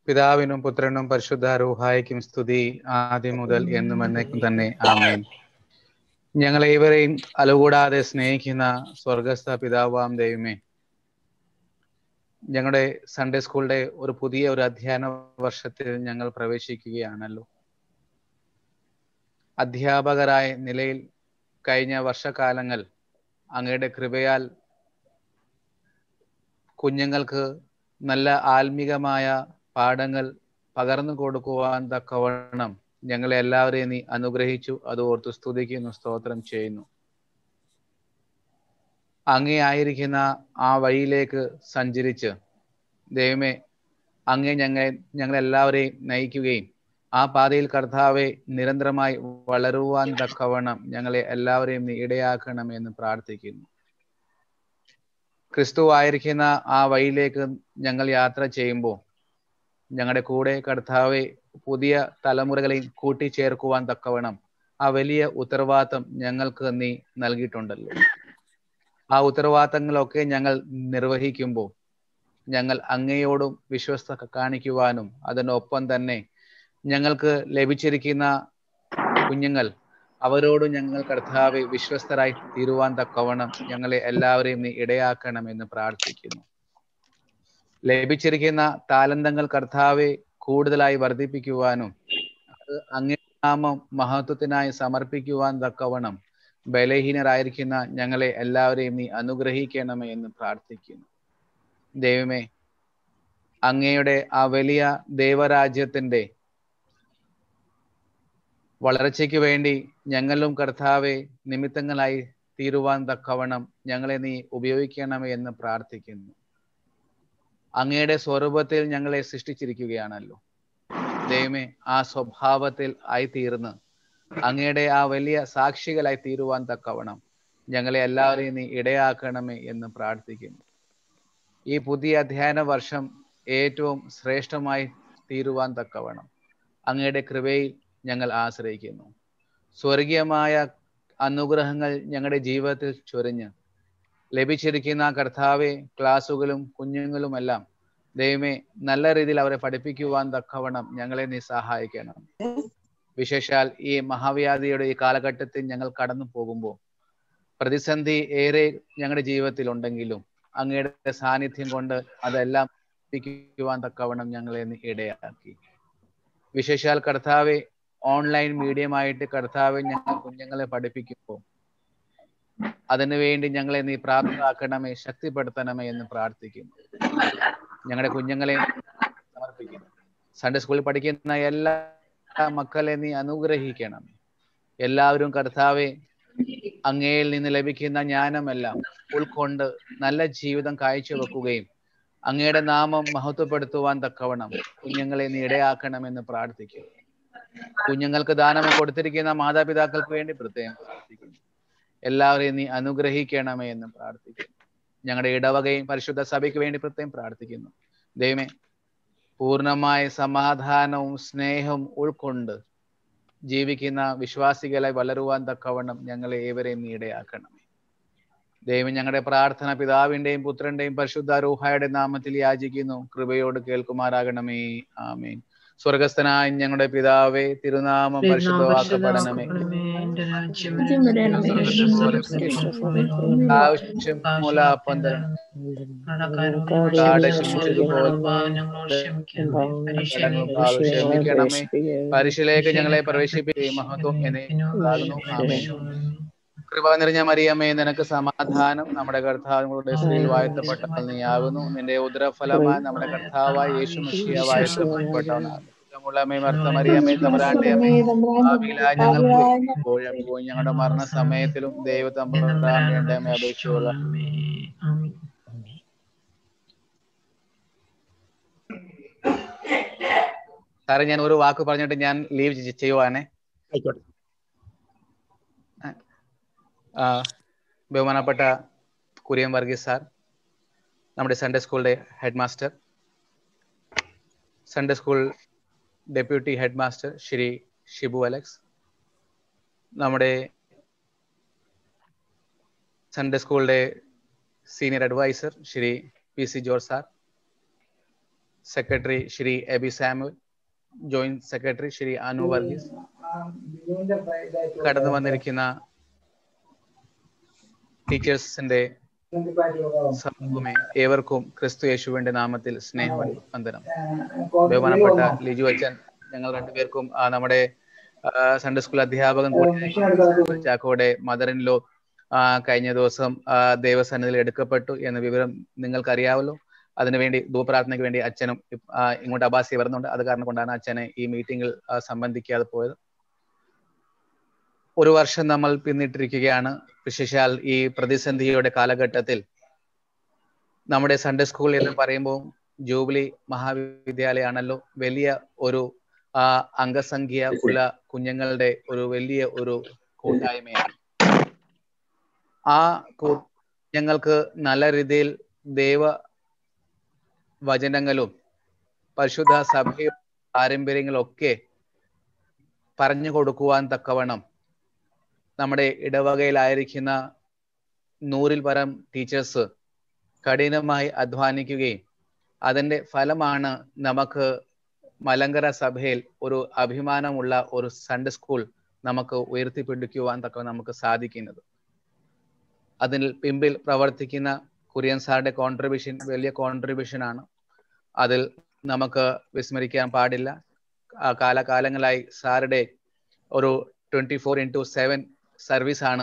പിതാവിനും പുത്രനും പരിശുദ്ധ റൂഹായിക്കും സ്തുതി ആദ്യം മുതൽ എന്നും എന്നേക്കും തന്നെ ആമേൻ ഞങ്ങൾ ഏവരെയും അലുകൂടാതെ സ്നേഹിക്കുന്ന സ്വർഗസ്ഥ പിതാവാം ദൈവമേ ഞങ്ങളുടെ സൺഡേ സ്കൂളിന്റെ ഒരു പുതിയ ഒരു അധ്യയന വർഷത്തിൽ ഞങ്ങൾ പ്രവേശിക്കുകയാണല്ലോ അധ്യാപകരായ നിലയിൽ കഴിഞ്ഞ വർഷകാലങ്ങൾ അങ്ങയുടെ കൃപയാൽ കുഞ്ഞുങ്ങൾക്ക് നല്ല ആത്മീകമായ പാഠങ്ങൾ പകർന്നു കൊടുക്കുവാൻ തക്കവണ്ണം ഞങ്ങളെ എല്ലാവരെയും നീ അനുഗ്രഹിച്ചു അത് ഓർത്ത് സ്തുതിക്കുന്നു സ്തോത്രം ചെയ്യുന്നു അങ്ങേ ആയിരിക്കുന്ന ആ വഴിയിലേക്ക് സഞ്ചരിച്ച് ദൈവമേ അങ്ങേ ഞങ്ങൾ ഞങ്ങളെല്ലാവരെയും നയിക്കുകയും ആ പാതയിൽ കർത്താവെ നിരന്തരമായി വളരുവാൻ തക്കവണ്ണം ഞങ്ങളെ എല്ലാവരെയും നീ ഇടയാക്കണമെന്ന് പ്രാർത്ഥിക്കുന്നു ക്രിസ്തു ആയിരിക്കുന്ന ആ വഴിയിലേക്ക് ഞങ്ങൾ യാത്ര ചെയ്യുമ്പോൾ ഞങ്ങളുടെ കൂടെ കർത്താവെ പുതിയ തലമുറകളെയും കൂട്ടിച്ചേർക്കുവാൻ തക്കവണ്ണം ആ വലിയ ഉത്തരവാദിത്തം ഞങ്ങൾക്ക് നീ നൽകിയിട്ടുണ്ടല്ലോ ആ ഉത്തരവാദിത്തങ്ങളൊക്കെ ഞങ്ങൾ നിർവഹിക്കുമ്പോൾ ഞങ്ങൾ അങ്ങയോടും വിശ്വസ്ത കാണിക്കുവാനും അതിനൊപ്പം തന്നെ ഞങ്ങൾക്ക് ലഭിച്ചിരിക്കുന്ന കുഞ്ഞുങ്ങൾ അവരോടും ഞങ്ങൾ കർത്താവെ വിശ്വസ്തരായി തീരുവാൻ തക്കവണ്ണം ഞങ്ങളെ എല്ലാവരെയും നീ ഇടയാക്കണമെന്ന് പ്രാർത്ഥിക്കുന്നു ലഭിച്ചിരിക്കുന്ന താലന്തങ്ങൾ കർത്താവെ കൂടുതലായി വർദ്ധിപ്പിക്കുവാനും അത് അങ്ങേ നാമം മഹത്വത്തിനായി സമർപ്പിക്കുവാൻ തക്കവണ്ണം ബലഹീനരായിരിക്കുന്ന ഞങ്ങളെ എല്ലാവരെയും നീ അനുഗ്രഹിക്കണമേ എന്ന് പ്രാർത്ഥിക്കുന്നു ദൈവമേ അങ്ങയുടെ ആ വലിയ ദൈവരാജ്യത്തിന്റെ വളർച്ചയ്ക്ക് വേണ്ടി ഞങ്ങളും കർത്താവെ നിമിത്തങ്ങളായി തീരുവാൻ തക്കവണ്ണം ഞങ്ങളെ നീ ഉപയോഗിക്കണമേ എന്ന് പ്രാർത്ഥിക്കുന്നു അങ്ങയുടെ സ്വരൂപത്തിൽ ഞങ്ങളെ സൃഷ്ടിച്ചിരിക്കുകയാണല്ലോ ദൈവമേ ആ സ്വഭാവത്തിൽ ആയി തീർന്ന് അങ്ങയുടെ ആ വലിയ സാക്ഷികളായി തീരുവാൻ തക്കവണ്ണം ഞങ്ങളെ എല്ലാവരെയും നീ ഇടയാക്കണമേ എന്ന് പ്രാർത്ഥിക്കുന്നു ഈ പുതിയ അധ്യയന വർഷം ഏറ്റവും ശ്രേഷ്ഠമായി തീരുവാൻ തക്കവണ്ണം അങ്ങയുടെ കൃപയിൽ ഞങ്ങൾ ആശ്രയിക്കുന്നു സ്വർഗീയമായ അനുഗ്രഹങ്ങൾ ഞങ്ങളുടെ ജീവിതത്തിൽ ചൊരിഞ്ഞ് ലഭിച്ചിരിക്കുന്ന കർത്താവെ ക്ലാസ്സുകളും കുഞ്ഞുങ്ങളുമെല്ലാം ദൈവമേ നല്ല രീതിയിൽ അവരെ പഠിപ്പിക്കുവാൻ തക്കവണ്ണം ഞങ്ങളെ നീ സഹായിക്കണം വിശേഷാൽ ഈ മഹാവ്യാധിയുടെ ഈ കാലഘട്ടത്തിൽ ഞങ്ങൾ കടന്നു പോകുമ്പോൾ പ്രതിസന്ധി ഏറെ ഞങ്ങളുടെ ജീവിതത്തിൽ ഉണ്ടെങ്കിലും അങ്ങയുടെ സാന്നിധ്യം കൊണ്ട് അതെല്ലാം പഠിപ്പിക്കുവാൻ തക്കവണ്ണം ഞങ്ങളെ നീ ഇടയാക്കി വിശേഷാൽ കർത്താവെ ഓൺലൈൻ മീഡിയമായിട്ട് കർത്താവെ ഞങ്ങൾ കുഞ്ഞുങ്ങളെ പഠിപ്പിക്കുമ്പോൾ അതിനു വേണ്ടി ഞങ്ങളെ നീ പ്രാപ്തരാക്കണമേ ശക്തിപ്പെടുത്തണമേ എന്ന് പ്രാർത്ഥിക്കുന്നു ഞങ്ങളുടെ കുഞ്ഞുങ്ങളെ സമർപ്പിക്കുന്നു സൺഡേ സ്കൂളിൽ പഠിക്കുന്ന എല്ലാ മക്കളെ നീ അനുഗ്രഹിക്കണം എല്ലാവരും കർത്താവെ അങ്ങയിൽ നിന്ന് ലഭിക്കുന്ന ജ്ഞാനമെല്ലാം ഉൾക്കൊണ്ട് നല്ല ജീവിതം കാഴ്ചവെക്കുകയും അങ്ങയുടെ നാമം മഹത്വപ്പെടുത്തുവാൻ തക്കവണ്ണം കുഞ്ഞുങ്ങളെ നീ ഇടയാക്കണമെന്ന് പ്രാർത്ഥിക്കുന്നു കുഞ്ഞുങ്ങൾക്ക് ദാനം കൊടുത്തിരിക്കുന്ന മാതാപിതാക്കൾക്ക് വേണ്ടി പ്രത്യേകം പ്രാർത്ഥിക്കുന്നു എല്ലാവരെയും നീ അനുഗ്രഹിക്കണമേ എന്ന് പ്രാർത്ഥിക്കുന്നു ഞങ്ങളുടെ ഇടവകയും പരിശുദ്ധ സഭയ്ക്ക് വേണ്ടി പ്രത്യേകം പ്രാർത്ഥിക്കുന്നു ദൈവമേ പൂർണ്ണമായ സമാധാനവും സ്നേഹവും ഉൾക്കൊണ്ട് ജീവിക്കുന്ന വിശ്വാസികളെ വളരുവാൻ തക്കവണ്ണം ഞങ്ങളെ ഏവരെയും നീ ഇടയാക്കണമേ ദൈവം ഞങ്ങളുടെ പ്രാർത്ഥന പിതാവിന്റെയും പുത്രന്റെയും പരിശുദ്ധ റൂഹായുടെ നാമത്തിൽ യാചിക്കുന്നു കൃപയോട് കേൾക്കുമാറാകണമേ ആമേൻ സ്വർഗസ്ഥനായ ഞങ്ങളുടെ പിതാവേ തിരുനാമം പരിശുദ്ധമാക്കപ്പെടണമേ ആവശ്യം മൂലാപ്പം തരണം ക്ഷമിക്കണമേ പരിശിലേക്ക് ഞങ്ങളെ പ്രവേശിപ്പിക്കുകയും മഹത്വം എന്നേക്കുള്ളതാകുന്നു ആമേൻ കൃപ നിറഞ്ഞ മറിയമ്മേ നിനക്ക് സമാധാനം നമ്മുടെ കർത്താവിങ്ങളുടെ സ്ത്രീയിൽ വാഴ്ത്തപ്പെട്ട നീയാകുന്നു നിന്റെ ഉദരഫലമായി നമ്മുടെ കർത്താവായ യേശു മിഷിയ വാഴ്ത്തപ്പെട്ടവനാകുന്നു മുളമേ മർത്ത മറിയമ്മേ തമ്പുരാന്റെ അമ്മേ ഭാവിയിലായ ഞങ്ങൾക്ക് ഇപ്പോഴും പോയി ഞങ്ങളുടെ മരണ സമയത്തിലും ദൈവ തമ്പുരാന്റെ അമ്മ അപേക്ഷയുള്ള സാറേ ഞാൻ ഒരു വാക്ക് പറഞ്ഞിട്ട് ഞാൻ ലീവ് ചെയ്യുവാണേ ആയിക്കോട്ടെ ബഹുമാനപ്പെട്ട കുര്യൻ വർഗീസ് സാർ നമ്മുടെ സൺഡേ സ്കൂളിലെ head master Sunday school deputy head master Shri Shibu Alex നമ്മുടെ സൺഡേ സ്കൂളിലെ senior adviser Shri P C George sir secretary Shri Eby Samuel joint secretary Shri Anu Varghese കടന്നു വന്നിരിക്കുന്ന ടീച്ചേഴ്സിന്റെ സമൂഹമേ ഏവർക്കും ക്രിസ്തു യേശുവിന്റെ നാമത്തിൽ സ്നേഹവന്ദനം ബഹുമാനപ്പെട്ട ലിജു അച്ഛൻ ഞങ്ങൾ രണ്ടുപേർക്കും ആ, നമ്മുടെ സൺഡേ സ്കൂൾ അധ്യാപകൻ കൂടി ചാക്കോയുടെ മദർ ഇൻ ലോ കഴിഞ്ഞ ദിവസം ആ, ദൈവസന്നിധിയിൽ എടുക്കപ്പെട്ടു എന്ന വിവരം നിങ്ങൾക്കറിയാവല്ലോ അതിനുവേണ്ടി ധൂപ്രാർത്ഥനയ്ക്ക് വേണ്ടി അച്ഛനും ഇപ്- ആ, ഇങ്ങോട്ട് അബാസി വരുന്നുണ്ട് അത് കാരണം കൊണ്ടാണ് അച്ഛനെ ഈ മീറ്റിംഗിൽ ആ, സംബന്ധിക്കാതെ പോയത് ഒരു വർഷം നമ്മൾ പിന്നിട്ടിരിക്കുകയാണ് വിശേഷാൽ ഈ പ്രതിസന്ധിയുടെ കാലഘട്ടത്തിൽ നമ്മുടെ സൺഡേ സ്കൂൾ എന്ന് പറയുമ്പോൾ ജൂബിലി മഹാവിദ്യാലയാണല്ലോ വലിയ ഒരു ആ, അംഗസംഖ്യ ഉള്ള കുഞ്ഞുങ്ങളുടെ ഒരു വലിയ ഒരു കൂട്ടായ്മയാണ് ആ കൂ- ഞങ്ങൾക്ക് നല്ല രീതിയിൽ ദൈവ വചനങ്ങളും പരിശുദ്ധ സഭയും പാരമ്പര്യങ്ങളും ഒക്കെ പറഞ്ഞു കൊടുക്കുവാൻ തക്കവണ്ണം നമ്മുടെ ഇടവകയിലായിരിക്കുന്ന നൂറിൽ പരം ടീച്ചേഴ്സ് കഠിനമായി അധ്വാനിക്കുകയും അതിന്റെ ഫലമാണ് നമുക്ക് മലങ്കര സഭയിൽ ഒരു അഭിമാനമുള്ള ഒരു സൺഡേ സ്കൂൾ നമുക്ക് ഉയർത്തിപ്പിടിക്കുവാൻ തക്ക നമുക്ക് സാധിക്കുന്നത് അതിൽ പിമ്പിൽ പ്രവർത്തിക്കുന്ന കുര്യൻ സാറിന്റെ കോൺട്രിബ്യൂഷൻ വലിയ കോൺട്രിബ്യൂഷൻ ആണ് അതിൽ നമുക്ക് വിസ്മരിക്കാൻ പാടില്ല ആ കാലകാലങ്ങളായി സാറുടെ ഒരു twenty four into seven service ആണ്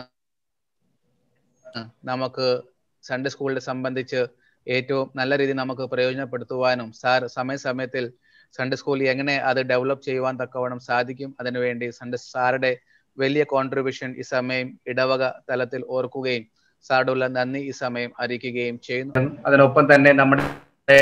നമുക്ക് സൺഡേ സ്കൂളിനെ സംബന്ധിച്ച് ഏറ്റവും നല്ല രീതിയിൽ നമുക്ക് പ്രയോജനപ്പെടുത്തുവാനും സാർ സമയസമയത്തിൽ സൺഡേ സ്കൂളിൽ എങ്ങനെ അത് ഡെവലപ്പ് ചെയ്യുവാൻ തക്കവണ്ണം സാധിക്കും അതിനുവേണ്ടി സൺഡേ സാറുടെ വലിയ കോൺട്രിബ്യൂഷൻ ഈ സമയം ഇടവക തലത്തിൽ ഓർക്കുകയും സാറുടെ നന്ദി ഈ സമയം അറിയിക്കുകയും ചെയ്യുന്നു അതിനൊപ്പം തന്നെ നമ്മുടെ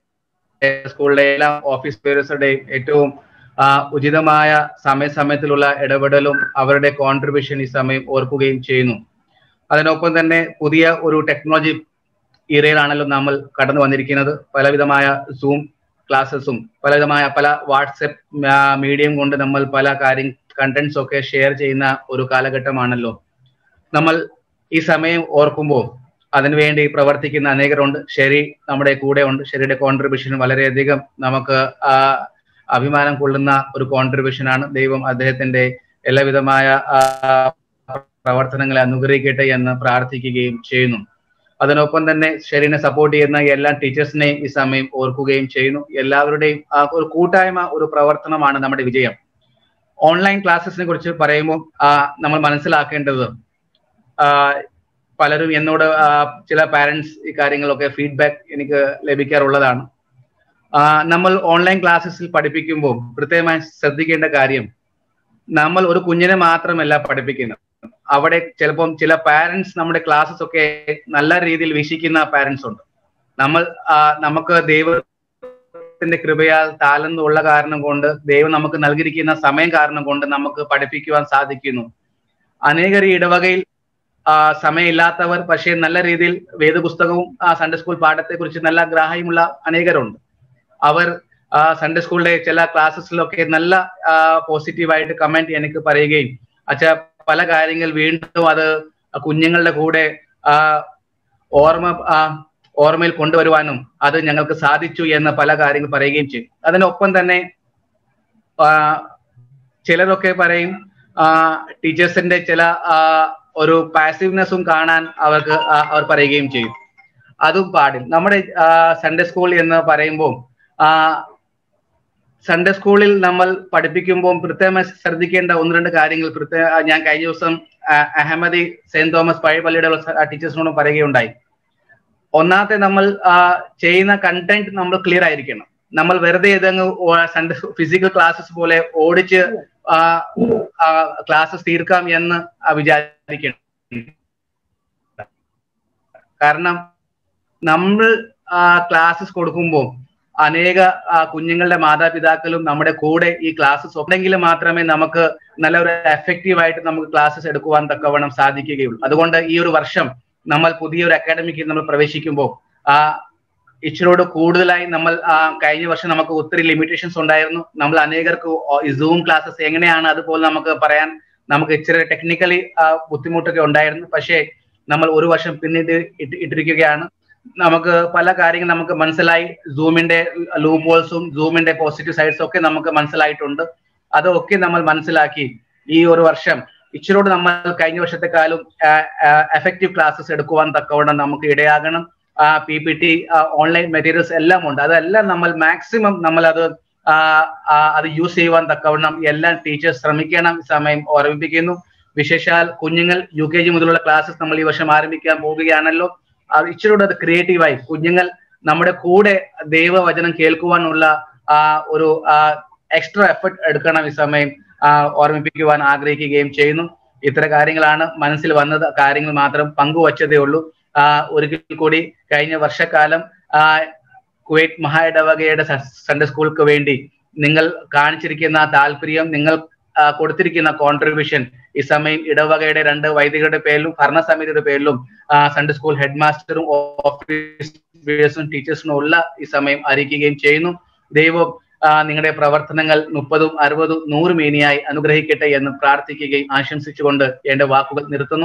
സ്കൂളിലെ എല്ലാ ഓഫീസ് പേഴ്സുടെയും ഏറ്റവും ആ, ഉചിതമായ സമയസമയത്തിലുള്ള ഇടപെടലും അവരുടെ കോൺട്രിബ്യൂഷൻ ഈ സമയം ഓർക്കുകയും ചെയ്യുന്നു അതിനൊപ്പം തന്നെ പുതിയ ഒരു ടെക്നോളജി ഇറയിലാണല്ലോ നമ്മൾ കടന്നു വന്നിരിക്കുന്നത് പലവിധമായ സൂം ക്ലാസ്സസും പലവിധമായ പല വാട്സപ്പ് മീഡിയം കൊണ്ട് നമ്മൾ പല കാര്യം കണ്ടന്റ്സ് ഒക്കെ ഷെയർ ചെയ്യുന്ന ഒരു കാലഘട്ടമാണല്ലോ നമ്മൾ ഈ സമയം ഓർക്കുമ്പോൾ അതിനുവേണ്ടി പ്രവർത്തിക്കുന്ന അനേകരുണ്ട് ശരി നമ്മുടെ കൂടെ ഉണ്ട് ശരിയുടെ കോൺട്രിബ്യൂഷൻ വളരെയധികം നമുക്ക് ആ അഭിമാനം കൊള്ളുന്ന ഒരു കോൺട്രിബ്യൂഷൻ ആണ് ദൈവം അദ്ദേഹത്തിന്റെ എല്ലാവിധമായ ആ, പ്രവർത്തനങ്ങളെ അനുഗ്രഹിക്കട്ടെ എന്ന് പ്രാർത്ഥിക്കുകയും ചെയ്യുന്നു അതിനൊപ്പം തന്നെ ശരീരനെ സപ്പോർട്ട് ചെയ്യുന്ന എല്ലാ ടീച്ചേഴ്സിനെയും ഈ സമയം ഓർക്കുകയും ചെയ്യുന്നു എല്ലാവരുടെയും ആ ഒരു കൂട്ടായ്മ ഒരു പ്രവർത്തനമാണ് നമ്മുടെ വിജയം ഓൺലൈൻ ക്ലാസ്സസിനെ കുറിച്ച് പറയുമ്പോൾ ആ, നമ്മൾ മനസ്സിലാക്കേണ്ടത് ആ, പലരും എന്നോട് ആ, ചില പാരന്റ്സ് ഈ കാര്യങ്ങളൊക്കെ ഫീഡ്ബാക്ക് എനിക്ക് ലഭിക്കാറുള്ളതാണ് ആ, നമ്മൾ ഓൺലൈൻ ക്ലാസ്സസിൽ പഠിപ്പിക്കുമ്പോൾ കൃത്യമായി ശ്രദ്ധിക്കേണ്ട കാര്യം നമ്മൾ ഒരു കുഞ്ഞിനെ മാത്രമല്ല പഠിപ്പിക്കുന്നത് അവിടെ ചിലപ്പം ചില പാരന്റ്സ് നമ്മുടെ ക്ലാസ്സസ് ഒക്കെ നല്ല രീതിയിൽ വീക്ഷിക്കുന്ന പാരന്റ്സ് ഉണ്ട് നമ്മൾ ആ, നമുക്ക് ദൈവത്തിന്റെ കൃപയാൽ താലന്ത് ഉള്ള കാരണം കൊണ്ട് ദൈവം നമുക്ക് നൽകിയിരിക്കുന്ന സമയം കാരണം കൊണ്ട് നമുക്ക് പഠിപ്പിക്കുവാൻ സാധിക്കുന്നു അനേകർ ഈ ഇടവകയിൽ ആ, സമയമില്ലാത്തവർ പക്ഷേ നല്ല രീതിയിൽ വേദപുസ്തകവും ആ, സൺഡേ സ്കൂൾ പാഠത്തെ കുറിച്ച് നല്ല ഗ്രാഹ്യമുള്ള അനേകരുണ്ട് അവർ ആ, സൺഡേ സ്കൂളിലെ ചില ക്ലാസ്സസിലൊക്കെ നല്ല പോസിറ്റീവായിട്ട് കമന്റ് എനിക്ക് പറയുകയും അച്ഛാ പല കാര്യങ്ങൾ വീണ്ടും അത് കുഞ്ഞുങ്ങളുടെ കൂടെ ആ, ഓർമ്മ ആ, ഓർമ്മയിൽ കൊണ്ടുവരുവാനും അത് ഞങ്ങൾക്ക് സാധിച്ചു എന്ന് പല കാര്യങ്ങൾ പറയുകയും ചെയ്യും അതിനൊപ്പം തന്നെ ആ, ചിലരൊക്കെ പറയും ടീച്ചേഴ്സിന്റെ ചില ആ, ഒരു പാസീവ്നെസ്സും കാണാൻ അവർക്ക് ആ, അവർ പറയുകയും ചെയ്യും അതും പാടില്ല നമ്മുടെ സൺഡേ സ്കൂൾ എന്ന് പറയുമ്പോൾ സൺഡേ സ്കൂളിൽ നമ്മൾ പഠിപ്പിക്കുമ്പോൾ പ്രത്യേകമായി ശ്രദ്ധിക്കേണ്ട ഒന്ന് രണ്ട് കാര്യങ്ങൾ പ്രത്യേക ഞാൻ കഴിഞ്ഞ ദിവസം ആ, അഹമ്മദി സെന്റ് തോമസ് പഴയ പള്ളിയുടെ ടീച്ചേഴ്സിനോടും പറയുകയുണ്ടായി ഒന്നാമത്തെ നമ്മൾ ആ, ചെയ്യുന്ന കണ്ടന്റ് നമ്മൾ ക്ലിയർ ആയിരിക്കണം നമ്മൾ വെറുതെ ഇതങ്ങ് സൺഡേ ഫിസിക്കൽ ക്ലാസ്സസ് പോലെ ഓടിച്ച് ക്ലാസ്സസ് തീർക്കാം എന്ന് ആ വിചാരിക്കണം കാരണം നമ്മൾ ക്ലാസ്സസ് കൊടുക്കുമ്പോൾ അനേക ആ, കുഞ്ഞുങ്ങളുടെ മാതാപിതാക്കളും നമ്മുടെ കൂടെ ഈ ക്ലാസ്സസ് ഉണ്ടെങ്കിൽ മാത്രമേ നമുക്ക് നല്ല ഒരു എഫക്റ്റീവ് ആയിട്ട് നമുക്ക് ക്ലാസ്സസ് എടുക്കുവാൻ തക്കവണ്ണം സാധിക്കുകയുള്ളൂ അതുകൊണ്ട് ഈ ഒരു വർഷം നമ്മൾ പുതിയൊരു അക്കാഡമിക്കിൽ നമ്മൾ പ്രവേശിക്കുമ്പോൾ ആ ഇച്ചിരോട് കൂടുതലായി നമ്മൾ ആ, കഴിഞ്ഞ വർഷം നമുക്ക് ഒത്തിരി ലിമിറ്റേഷൻസ് ഉണ്ടായിരുന്നു നമ്മൾ അനേകർക്ക് സൂം ക്ലാസ്സസ് എങ്ങനെയാണ് അതുപോലെ നമുക്ക് പറയാൻ നമുക്ക് ഇച്ചിരി ടെക്നിക്കലി ബുദ്ധിമുട്ടൊക്കെ ഉണ്ടായിരുന്നു പക്ഷേ നമ്മൾ ഒരു വർഷം പിന്നീട് ഇട്ട് ഇട്ടിരിക്കുകയാണ് നമുക്ക് പല കാര്യങ്ങൾ നമുക്ക് മനസ്സിലായി സൂമിന്റെ ലൂപ്പ് ഹോൾസും സൂമിന്റെ പോസിറ്റീവ് സൈഡ്സും ഒക്കെ നമുക്ക് മനസ്സിലായിട്ടുണ്ട് അതൊക്കെ നമ്മൾ മനസ്സിലാക്കി ഈ ഒരു വർഷം ഇച്ചിരോട് നമ്മൾ കഴിഞ്ഞ വർഷത്തെക്കാളും എഫക്റ്റീവ് ക്ലാസ്സസ് എടുക്കുവാൻ തക്കവണ്ണം നമുക്ക് ഇടയാകണം P P T online materials എല്ലാം ഉണ്ട് അതെല്ലാം നമ്മൾ മാക്സിമം നമ്മൾ അത് അത് യൂസ് ചെയ്യുവാൻ തക്കവണ്ണം എല്ലാം ടീച്ചേഴ്സ് ശ്രമിക്കണം സമയം ഓർമ്മിപ്പിക്കുന്നു വിശേഷാൽ കുഞ്ഞുങ്ങൾ യു കെ ജി മുതലുള്ള ക്ലാസ്സസ് നമ്മൾ ഈ വർഷം ആരംഭിക്കാൻ പോവുകയാണല്ലോ അത് ഇച്ചിരൂടെ അത് ക്രിയേറ്റീവായി കുഞ്ഞുങ്ങൾ നമ്മുടെ കൂടെ ദൈവവചനം കേൾക്കുവാനുള്ള ആ ഒരു എക്സ്ട്രാ എഫർട്ട് എടുക്കണം ഈ സമയം ഓർമ്മിപ്പിക്കുവാൻ ആഗ്രഹിക്കുകയും ചെയ്യുന്നു ഇത്തരം കാര്യങ്ങളാണ് മനസ്സിൽ വന്നത് കാര്യങ്ങൾ മാത്രം പങ്കുവച്ചതേ ഉള്ളൂ ഒരിക്കൽ കൂടി കഴിഞ്ഞ വർഷക്കാലം കുവൈറ്റ് മഹായിടവകയുടെ സൺഡേ സ്കൂൾക്ക് വേണ്ടി നിങ്ങൾ കാണിച്ചിരിക്കുന്ന താല്പര്യം നിങ്ങൾ കൊടുത്തിരിക്കുന്ന കോൺട്രിബ്യൂഷൻ ഈ സമയം ഇടവകയുടെ രണ്ട് വൈദികരുടെ പേരിലും ഭരണസമിതിയുടെ പേരിലും സൺഡേ സ്കൂൾ ഹെഡ് മാസ്റ്ററും ഓഫീസും ടീച്ചേഴ്സിനും ഉള്ള ഈ സമയം അറിയിക്കുകയും ചെയ്യുന്നു ദൈവം നിങ്ങളുടെ പ്രവർത്തനങ്ങൾ മുപ്പതും അറുപതും നൂറ് മേനിയായി അനുഗ്രഹിക്കട്ടെ എന്ന് പ്രാർത്ഥിക്കുകയും ആശംസിച്ചുകൊണ്ട് എന്റെ വാക്കുകൾ നിർത്തുന്നു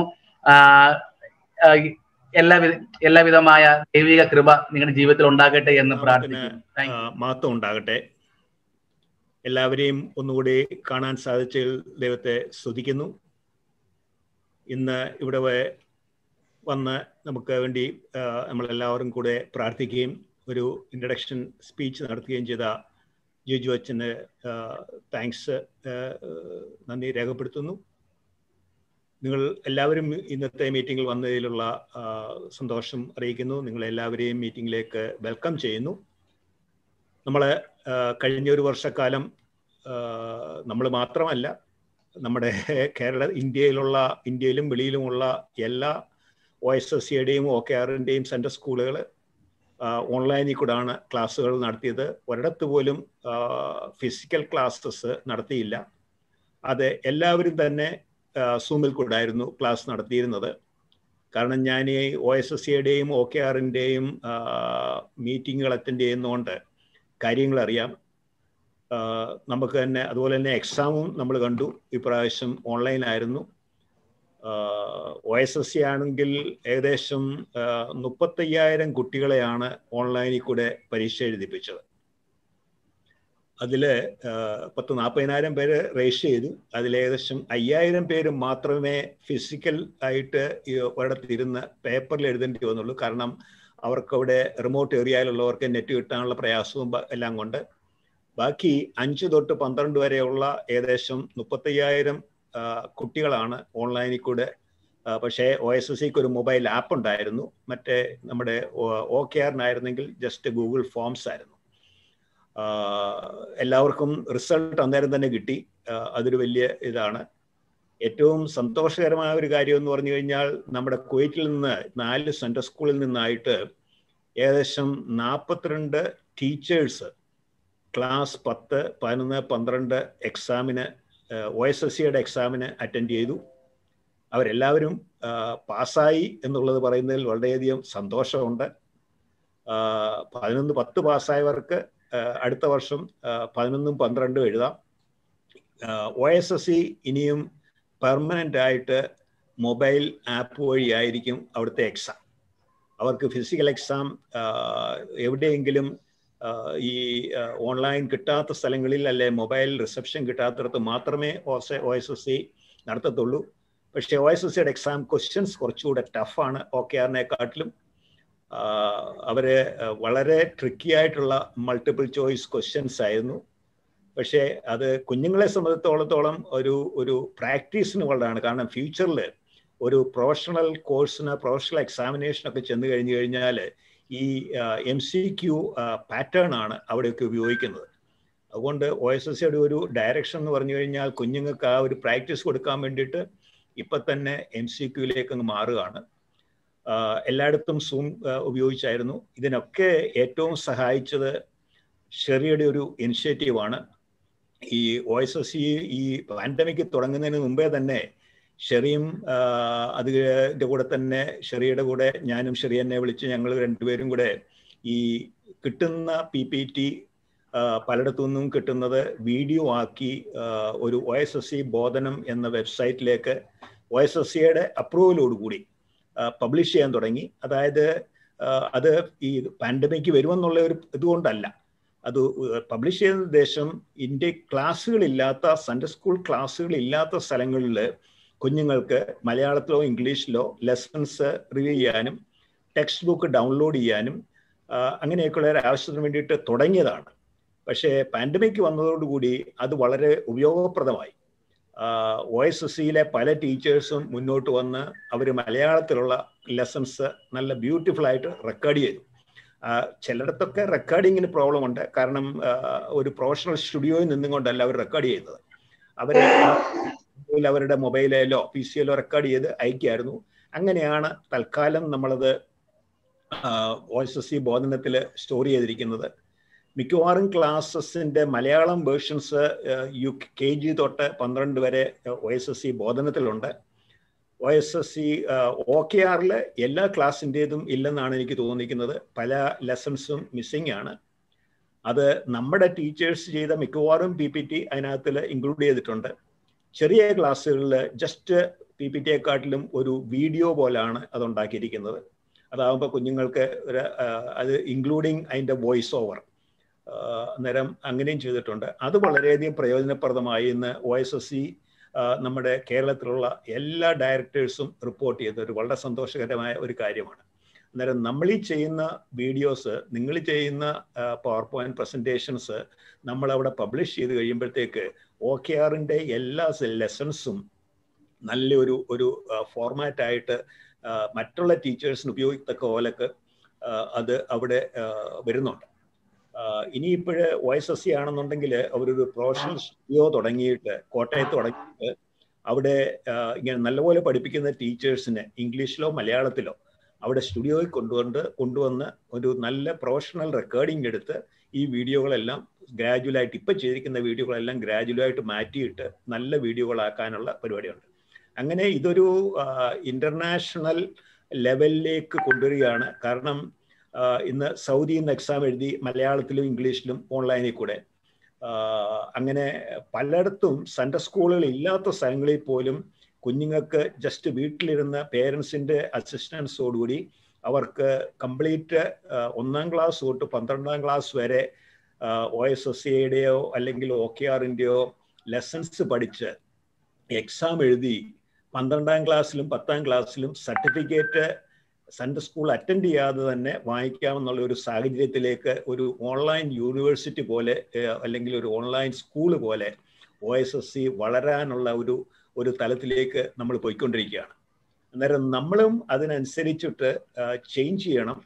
എല്ലാവിധ എല്ലാവിധമായ ദൈവിക കൃപ നിങ്ങളുടെ ജീവിതത്തിൽ ഉണ്ടാകട്ടെ എന്ന് പ്രാർത്ഥിക്കുന്നു മഹത്വം ഉണ്ടാകട്ടെ എല്ലാവരെയും ഒന്നുകൂടി കാണാൻ സാധിച്ചതിൽ ദൈവത്തെ സ്തുതിക്കുന്നു ഇന്ന് ഇവിടെ വന്ന് നമുക്ക് വേണ്ടി നമ്മളെല്ലാവരും കൂടെ പ്രാർത്ഥിക്കുകയും ഒരു ഇൻട്രഡക്ഷൻ സ്പീച്ച് നടത്തുകയും ചെയ്ത ജിജു അച്ഛന് താങ്ക്സ് നന്ദി രേഖപ്പെടുത്തുന്നു നിങ്ങൾ എല്ലാവരും ഇന്നത്തെ മീറ്റിംഗിൽ വന്നതിലുള്ള സന്തോഷം അറിയിക്കുന്നു നിങ്ങളെല്ലാവരെയും മീറ്റിംഗിലേക്ക് വെൽക്കം ചെയ്യുന്നു നമ്മൾ കഴിഞ്ഞ ഒരു വർഷക്കാലം നമ്മൾ മാത്രമല്ല നമ്മുടെ കേരള ഇന്ത്യയിലുള്ള ഇന്ത്യയിലും വെളിയിലുമുള്ള എല്ലാ ഒ എസ് എസ് സിയുടെയും ഒ കെ ആറിൻ്റെയും സെൻട്രൽ സ്കൂളുകൾ ഓൺലൈനിൽ കൂടാണ് ക്ലാസ്സുകൾ നടത്തിയത് ഒരിടത്ത് പോലും ഫിസിക്കൽ ക്ലാസ്സസ് നടത്തിയില്ല അത് എല്ലാവരും തന്നെ സൂമിൽ കൂടായിരുന്നു ക്ലാസ് നടത്തിയിരുന്നത് കാരണം ഞാൻ ഈ ഒ എസ് എസ് സിയുടെയും ഒ കെ ആറിൻ്റെയും മീറ്റിങ്ങുകൾ അറ്റൻഡ് ചെയ്യുന്നതുകൊണ്ട് കാര്യങ്ങൾ അറിയാം നമുക്ക് തന്നെ അതുപോലെ തന്നെ എക്സാമും നമ്മൾ കണ്ടു ഇപ്രാവശ്യം ഓൺലൈനായിരുന്നു ഒ എസ് എസ് സി ആണെങ്കിൽ ഏകദേശം മുപ്പത്തയ്യായിരം കുട്ടികളെയാണ് ഓൺലൈനിൽ കൂടെ പരീക്ഷ എഴുതിപ്പിച്ചത് അതിൽ പത്ത് നാൽപ്പതിനായിരം പേര് രജിസ്റ്റർ ചെയ്തു അതിൽ ഏകദേശം അയ്യായിരം പേര് മാത്രമേ ഫിസിക്കൽ ആയിട്ട് ഒരിടത്ത് ഇരുന്ന് പേപ്പറിൽ എഴുതേണ്ടി വന്നുള്ളൂ കാരണം അവർക്ക് അവിടെ റിമോട്ട് ഏരിയയിലുള്ളവർക്ക് നെറ്റ് കിട്ടാനുള്ള പ്രയാസവും എല്ലാം കൊണ്ട് ബാക്കി അഞ്ച് തൊട്ട് പന്ത്രണ്ട് വരെയുള്ള ഏകദേശം മുപ്പത്തയ്യായിരം കുട്ടികളാണ് ഓൺലൈനിൽ കൂടെ പക്ഷേ ഒ എസ് എസ് സിക്ക് ഒരു മൊബൈൽ ആപ്പ് ഉണ്ടായിരുന്നു മറ്റേ നമ്മുടെ ഒ കെ ആറിനായിരുന്നെങ്കിൽ ജസ്റ്റ് ഗൂഗിൾ ഫോംസ് ആയിരുന്നു എല്ലാവർക്കും റിസൾട്ട് അന്നേരം തന്നെ കിട്ടി അതൊരു വലിയ ഇതാണ് ഏറ്റവും സന്തോഷകരമായ ഒരു കാര്യം എന്ന് പറഞ്ഞു കഴിഞ്ഞാൽ നമ്മുടെ കുവൈറ്റിൽ നിന്ന് നാല് സെൻട്രൽ സ്കൂളിൽ നിന്നായിട്ട് ഏകദേശം നാൽപ്പത്തിരണ്ട് ടീച്ചേഴ്സ് ക്ലാസ് പത്ത് പതിനൊന്ന് പന്ത്രണ്ട് എക്സാമിന് ഒ എസ് എസ് സിയുടെ എക്സാമിന് അറ്റൻഡ് ചെയ്തു അവരെല്ലാവരും പാസ്സായി എന്നുള്ളത് പറയുന്നതിൽ വളരെയധികം സന്തോഷമുണ്ട് പതിനൊന്ന് പത്ത് പാസ്സായവർക്ക് അടുത്ത വർഷം പതിനൊന്നും പന്ത്രണ്ടും എഴുതാം ഒ എസ് എസ് സി ഇനിയും പെർമനൻ്റ് ആയിട്ട് മൊബൈൽ ആപ്പ് വഴിയായിരിക്കും അവിടുത്തെ എക്സാം അവർക്ക് ഫിസിക്കൽ എക്സാം എവിടെയെങ്കിലും ഈ ഓൺലൈൻ കിട്ടാത്ത സ്ഥലങ്ങളിൽ അല്ലെ മൊബൈൽ റിസപ്ഷൻ കിട്ടാത്തിടത്ത് മാത്രമേ ഒ എസ് എസ് സി നടത്തത്തുള്ളൂ പക്ഷേ ഒ എസ് എസ് സിയുടെ എക്സാം ക്വസ്റ്റ്യൻസ് കുറച്ചുകൂടെ ടഫാണ് ഒ കെ ആറിനെക്കാട്ടിലും അവര് വളരെ ട്രിക്കി ആയിട്ടുള്ള മൾട്ടിപ്പിൾ ചോയ്സ് ക്വസ്റ്റ്യൻസ് ആയിരുന്നു പക്ഷേ അത് കുഞ്ഞുങ്ങളെ സംബന്ധിച്ചിടത്തോളത്തോളം ഒരു ഒരു പ്രാക്ടീസിന് ഉള്ളതാണ് കാരണം ഫ്യൂച്ചറിൽ ഒരു പ്രൊഫഷണൽ കോഴ്സിന് പ്രൊഫഷണൽ എക്സാമിനേഷനൊക്കെ ചെന്ന് കഴിഞ്ഞു കഴിഞ്ഞാൽ ഈ എം സി ക്യു പാറ്റേൺ ആണ് അവിടെയൊക്കെ ഉപയോഗിക്കുന്നത് അതുകൊണ്ട് ഒ എസ് എസ് സിയുടെ ഒരു ഡയറക്ഷൻ എന്ന് പറഞ്ഞു കഴിഞ്ഞാൽ കുഞ്ഞുങ്ങൾക്ക് ആ ഒരു പ്രാക്ടീസ് കൊടുക്കാൻ വേണ്ടിയിട്ട് ഇപ്പം തന്നെ എം സി ക്യൂയിലേക്ക് അങ്ങ് മാറുകയാണ് എല്ലായിടത്തും സൂം ഉപയോഗിച്ചായിരുന്നു ഇതിനൊക്കെ ഏറ്റവും സഹായിച്ചത് ഷെറിയുടെ ഒരു ഇനിഷ്യേറ്റീവാണ് ഈ ഒ എസ് എസ് സി ഈ പാൻഡമിക് തുടങ്ങുന്നതിന് മുമ്പേ തന്നെ ഷെറിയും അതിൻ്റെ കൂടെ തന്നെ ഷെറിയുടെ കൂടെ ഞാനും ഷെറി എന്നെ വിളിച്ച് ഞങ്ങൾ രണ്ടുപേരും കൂടെ ഈ കിട്ടുന്ന പി പി ടി പലയിടത്തു നിന്നും കിട്ടുന്നത് വീഡിയോ ആക്കി ഒരു ഒ എസ് എസ് സി ബോധനം എന്ന വെബ്സൈറ്റിലേക്ക് ഒ എസ് എസ് സിയുടെ അപ്രൂവലോടുകൂടി പബ്ലിഷ് ചെയ്യാൻ തുടങ്ങി അതായത് അത് ഈ പാൻഡമിക് വരുമെന്നുള്ള ഒരു ഇതുകൊണ്ടല്ല അത് പബ്ലിഷ് ചെയ്യുന്ന ഉദ്ദേശം ഇന്ത്യ ക്ലാസ്സുകളില്ലാത്ത സൺഡേ സ്കൂൾ ക്ലാസ്സുകളില്ലാത്ത സ്ഥലങ്ങളിൽ കുഞ്ഞുങ്ങൾക്ക് മലയാളത്തിലോ ഇംഗ്ലീഷിലോ ലെസൺസ് റിവ്യൂ ചെയ്യാനും ടെക്സ്റ്റ് ബുക്ക് ഡൗൺലോഡ് ചെയ്യാനും അങ്ങനെയൊക്കെയുള്ള ഒരു ആവശ്യത്തിന് വേണ്ടിയിട്ട് തുടങ്ങിയതാണ് പക്ഷേ പാൻഡമിക് വന്നതോടുകൂടി അത് വളരെ ഉപയോഗപ്രദമായി ഒ എസ് എസ് സിയിലെ പല ടീച്ചേഴ്സും മുന്നോട്ട് വന്ന് അവർ മലയാളത്തിലുള്ള ലെസൺസ് നല്ല ബ്യൂട്ടിഫുൾ ആയിട്ട് റെക്കോർഡ് ചെയ്തു ചിലയിടത്തൊക്കെ റെക്കോർഡിങ്ങിന് പ്രോബ്ലം ഉണ്ട് കാരണം ഒരു പ്രൊഫഷണൽ സ്റ്റുഡിയോയിൽ നിന്നും കൊണ്ടല്ല അവർ റെക്കോർഡ് ചെയ്യുന്നത് അവർ അവരുടെ മൊബൈലിലോ പി സിയിലോ റെക്കോർഡ് ചെയ്ത് അയക്കായിരുന്നു അങ്ങനെയാണ് തൽക്കാലം നമ്മളത് ഒ എസ് എസ് സി ബോധനത്തിൽ സ്റ്റോർ ചെയ്തിരിക്കുന്നത് മിക്കവാറും ക്ലാസ്സസിൻ്റെ Malayalam versions U K G തൊട്ട് പന്ത്രണ്ട് വരെ ഒ എസ് എസ് സി ബോധനത്തിലുണ്ട് O S S C O K ആറിൽ എല്ലാ ക്ലാസ്സിൻ്റെതും ഇല്ലെന്നാണ് എനിക്ക് തോന്നിക്കുന്നത് പല ലെസൺസും മിസ്സിംഗ് ആണ് അത് നമ്മുടെ ടീച്ചേഴ്സ് ചെയ്ത മിക്കവാറും പി പി ടി അതിനകത്തിൽ ഇൻക്ലൂഡ് ചെയ്തിട്ടുണ്ട് ചെറിയ ക്ലാസ്സുകളിൽ ജസ്റ്റ് പി പി ടിയെക്കാട്ടിലും ഒരു വീഡിയോ പോലാണ് അത് ഉണ്ടാക്കിയിരിക്കുന്നത് അതാകുമ്പോൾ കുഞ്ഞുങ്ങൾക്ക് ഒരു അത് ഇൻക്ലൂഡിങ് അതിൻ്റെ വോയിസ് ഓവർ അന്നേരം അങ്ങനെയും ചെയ്തിട്ടുണ്ട് അത് വളരെയധികം പ്രയോജനപ്രദമായി ഇന്ന് ഒ എസ് എസ് സി നമ്മുടെ കേരളത്തിലുള്ള എല്ലാ ഡയറക്ടേഴ്സും റിപ്പോർട്ട് ചെയ്ത ഒരു വളരെ സന്തോഷകരമായ ഒരു കാര്യമാണ് അന്നേരം നമ്മൾ ഈ ചെയ്യുന്ന വീഡിയോസ് നിങ്ങൾ ചെയ്യുന്ന പവർ പോയിന്റ് പ്രസൻറ്റേഷൻസ് നമ്മൾ അവിടെ പബ്ലിഷ് ചെയ്ത് കഴിയുമ്പോഴത്തേക്ക് ഒ കെ ആറിൻ്റെ എല്ലാ ലെസൺസും നല്ലൊരു ഒരു ഫോർമാറ്റായിട്ട് മറ്റുള്ള ടീച്ചേഴ്സിന് ഉപയോഗിക്കത്തക്ക പോലൊക്കെ അത് അവിടെ വരുന്നുണ്ട് ഇനിയിപ്പോൾ ഒ എസ് എസ് സി ആണെന്നുണ്ടെങ്കിൽ അവരൊരു പ്രൊഫഷണൽ സ്റ്റുഡിയോ തുടങ്ങിയിട്ട് കോട്ടയത്ത് തുടങ്ങിയിട്ട് അവിടെ ഇങ്ങനെ നല്ലപോലെ പഠിപ്പിക്കുന്ന ടീച്ചേഴ്സിനെ ഇംഗ്ലീഷിലോ മലയാളത്തിലോ അവിടെ സ്റ്റുഡിയോയിൽ കൊണ്ടുവന്ന് കൊണ്ടുവന്ന് ഒരു നല്ല പ്രൊഫഷണൽ റെക്കോർഡിംഗ് എടുത്ത് ഈ വീഡിയോകളെല്ലാം ഗ്രാജുവലായിട്ട് ഇപ്പം ചെയ്തിരിക്കുന്ന വീഡിയോകളെല്ലാം ഗ്രാജുവലായിട്ട് മാറ്റിയിട്ട് നല്ല വീഡിയോകളാക്കാനുള്ള പരിപാടിയുണ്ട് അങ്ങനെ ഇതൊരു ഇൻ്റർനാഷണൽ ലെവലിലേക്ക് കൊണ്ടുവരികയാണ് കാരണം ഇന്ന് സൗദിയിൽ നിന്ന് എക്സാം എഴുതി മലയാളത്തിലും ഇംഗ്ലീഷിലും ഓൺലൈനിൽ കൂടെ അങ്ങനെ പലയിടത്തും സെൻട്രൽ സ്കൂളുകൾ ഇല്ലാത്ത സ്ഥലങ്ങളിൽ പോലും കുഞ്ഞുങ്ങൾക്ക് ജസ്റ്റ് വീട്ടിലിരുന്ന പേരൻസിൻ്റെ അസിസ്റ്റൻസോടുകൂടി അവർക്ക് കംപ്ലീറ്റ് ഒന്നാം ക്ലാസ് തൊട്ട് പന്ത്രണ്ടാം ക്ലാസ് വരെ ഒ എസ് എസ് സിയുടെയോ അല്ലെങ്കിൽ ഒ കെ ആറിൻ്റെയോ ലെസൺസ് പഠിച്ച് എക്സാം എഴുതി പന്ത്രണ്ടാം ക്ലാസ്സിലും പത്താം ക്ലാസ്സിലും സർട്ടിഫിക്കറ്റ് സെൻട്രൽ സ്കൂൾ അറ്റൻഡ് ചെയ്യാതെ തന്നെ വാങ്ങിക്കാമെന്നുള്ള ഒരു സാഹചര്യത്തിലേക്ക് ഒരു ഓൺലൈൻ യൂണിവേഴ്സിറ്റി പോലെ അല്ലെങ്കിൽ ഒരു ഓൺലൈൻ സ്കൂൾ പോലെ ഒ എസ് എസ് സി വളരാനുള്ള ഒരു ഒരു തലത്തിലേക്ക് നമ്മൾ പോയിക്കൊണ്ടിരിക്കുകയാണ് അന്നേരം നമ്മളും അതിനനുസരിച്ചിട്ട് ചേഞ്ച് ചെയ്യണം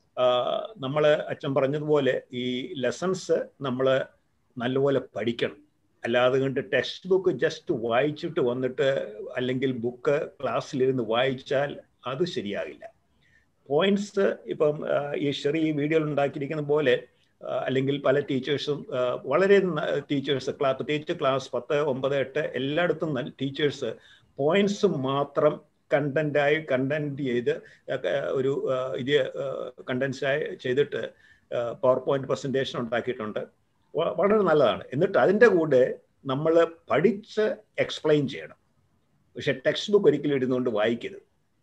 നമ്മൾ അച്ഛൻ പറഞ്ഞതുപോലെ ഈ ലെസൺസ് നമ്മൾ നല്ലപോലെ പഠിക്കണം അല്ലാതെ കണ്ട് ടെക്സ്റ്റ് ബുക്ക് ജസ്റ്റ് വായിച്ചിട്ട് വന്നിട്ട് അല്ലെങ്കിൽ ബുക്ക് ക്ലാസ്സിലിരുന്ന് വായിച്ചാൽ അത് ശരിയാകില്ല പോയിന്റ്സ് ഇപ്പം ഈ ഷെറി ഈ വീഡിയോയിൽ ഉണ്ടാക്കിയിരിക്കുന്ന പോലെ അല്ലെങ്കിൽ പല ടീച്ചേഴ്സും വളരെ ടീച്ചേഴ്സ് ക്ലാസ് പ്രത്യേകിച്ച് ക്ലാസ് പത്ത് ഒമ്പത് എട്ട് എല്ലായിടത്തും ടീച്ചേഴ്സ് പോയിന്റ്സ് മാത്രം കണ്ടന്റായി കണ്ടന്റ് ചെയ്ത് ഒരു ഇത് കണ്ടൻസായി ചെയ്തിട്ട് പവർ പോയിന്റ് പ്രസന്റേഷൻ ഉണ്ടാക്കിയിട്ടുണ്ട് വളരെ നല്ലതാണ് എന്നിട്ട് അതിൻ്റെ കൂടെ നമ്മൾ പഠിച്ച് എക്സ്പ്ലെയിൻ ചെയ്യണം പക്ഷെ ടെക്സ്റ്റ് ബുക്ക് ഒരിക്കലും ഇരുന്നുകൊണ്ട് വായിക്കരുത്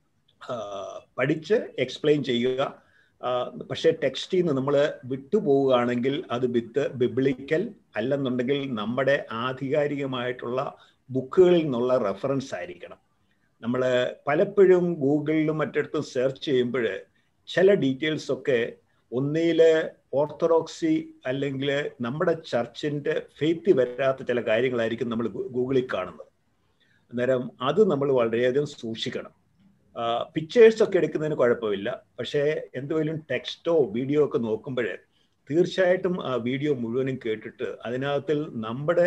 പഠിച്ച് എക്സ്പ്ലെയിൻ ചെയ്യുക പക്ഷേ ടെക്സ്റ്റിൽ നിന്ന് നമ്മൾ വിട്ടുപോവുകയാണെങ്കിൽ അത് വിത്ത് ബിബ്ലിക്കൽ അല്ലെന്നുണ്ടെങ്കിൽ നമ്മുടെ ആധികാരികമായിട്ടുള്ള ബുക്കുകളിൽ നിന്നുള്ള റെഫറൻസ് ആയിരിക്കണം നമ്മൾ പലപ്പോഴും ഗൂഗിളിലും മറ്റിടത്തും സെർച്ച് ചെയ്യുമ്പോൾ ചില ഡീറ്റെയിൽസ് ഒക്കെ ഒന്നിൽ ഓർത്തഡോക്സി അല്ലെങ്കിൽ നമ്മുടെ ചർച്ചിൻ്റെ ഫെയ്ത്ത് വരാത്ത ചില കാര്യങ്ങളായിരിക്കും നമ്മൾ ഗൂഗിളിൽ കാണുന്നത് അന്നേരം അത് നമ്മൾ വളരെയധികം സൂക്ഷിക്കണം പിക്ചേഴ്സ് ഒക്കെ എടുക്കുന്നതിന് കുഴപ്പമില്ല പക്ഷേ എന്തെങ്കിലും ടെക്സ്റ്റോ വീഡിയോ ഒക്കെ നോക്കുമ്പോൾ തീർച്ചയായിട്ടും ആ വീഡിയോ മുഴുവനും കേട്ടിട്ട് അതിനകത്തിൽ നമ്മുടെ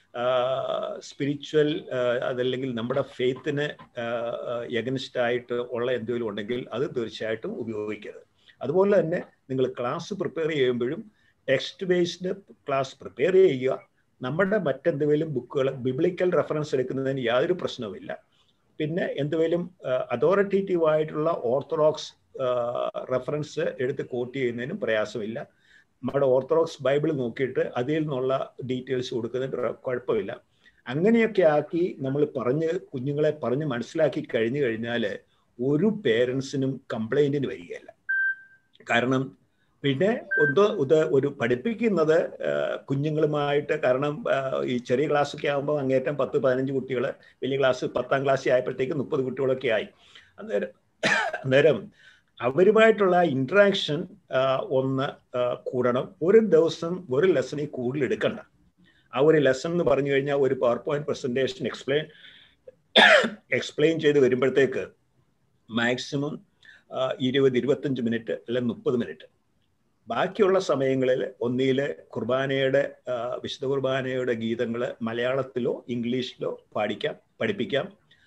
സ്പിരിച്വൽ അതല്ലെങ്കിൽ നമ്മുടെ ഫെയ്ത്തിന് എഗനിസ്റ്റ് ആയിട്ട് ഉള്ള എന്തെങ്കിലും ഉണ്ടെങ്കിൽ അത് തീർച്ചയായിട്ടും ഉപയോഗിക്കരുത് അതുപോലെ തന്നെ നിങ്ങൾ ക്ലാസ് പ്രിപ്പയർ ചെയ്യുമ്പോഴും ടെക്സ്റ്റ് ബേസ്ഡ് ക്ലാസ് പ്രിപ്പയർ ചെയ്യുക നമ്മുടെ മറ്റെന്തെങ്കിലും ബുക്കുകൾ ബിബ്ലിക്കൽ റെഫറൻസ് എടുക്കുന്നതിന് യാതൊരു പ്രശ്നവുമില്ല പിന്നെ എന്തെങ്കിലും അതോറിറ്റേറ്റീവ് ആയിട്ടുള്ള ഓർത്തഡോക്സ് റെഫറൻസ് എടുത്ത് കോട്ട് ചെയ്യുന്നതിനും പ്രയാസമില്ല നമ്മുടെ ഓർത്തഡോക്സ് ബൈബിൾ നോക്കിയിട്ട് അതിൽ നിന്നുള്ള ഡീറ്റെയിൽസ് കൊടുക്കുന്നതിന് കുഴപ്പമില്ല അങ്ങനെയൊക്കെ ആക്കി നമ്മൾ പറഞ്ഞ് കുഞ്ഞുങ്ങളെ പറഞ്ഞ് മനസ്സിലാക്കി കഴിഞ്ഞു കഴിഞ്ഞാൽ ഒരു പേരൻസിനും കംപ്ലൈൻറ്റിന് വരികയല്ല കാരണം പിന്നെ ഒന്ന് ഇത് ഒരു പഠിപ്പിക്കുന്നത് കുഞ്ഞുങ്ങളുമായിട്ട് കാരണം ഈ ചെറിയ ക്ലാസ്സൊക്കെ ആകുമ്പോൾ അങ്ങേറ്റം പത്ത് പതിനഞ്ച് കുട്ടികൾ വലിയ ക്ലാസ് പത്താം ക്ലാസ്സിൽ ആയപ്പോഴത്തേക്ക് മുപ്പത് കുട്ടികളൊക്കെ ആയി അന്നേരം അന്നേരം അവരുമായിട്ടുള്ള ഇൻട്രാക്ഷൻ ഒന്ന് കൂടണം ഒരു ദിവസം ഒരു ലെസണിൽ കൂടുതൽ എടുക്കണ്ട ആ ഒരു ലെസൺ എന്ന് പറഞ്ഞു കഴിഞ്ഞാൽ ഒരു power point presentation explain explain ചെയ്ത് വരുമ്പോഴത്തേക്ക് മാക്സിമം ഇരുപത് ഇരുപത്തഞ്ച് മിനിറ്റ് അല്ലെങ്കിൽ മുപ്പത് മിനിറ്റ് ബാക്കിയുള്ള സമയങ്ങളിൽ ഒന്നിയിൽ കുർബാനയുടെ വിശുദ്ധ കുർബാനയുടെ ഗീതങ്ങൾ മലയാളത്തിലോ ഇംഗ്ലീഷിലോ പാടിക്കാം പഠിപ്പിക്കാം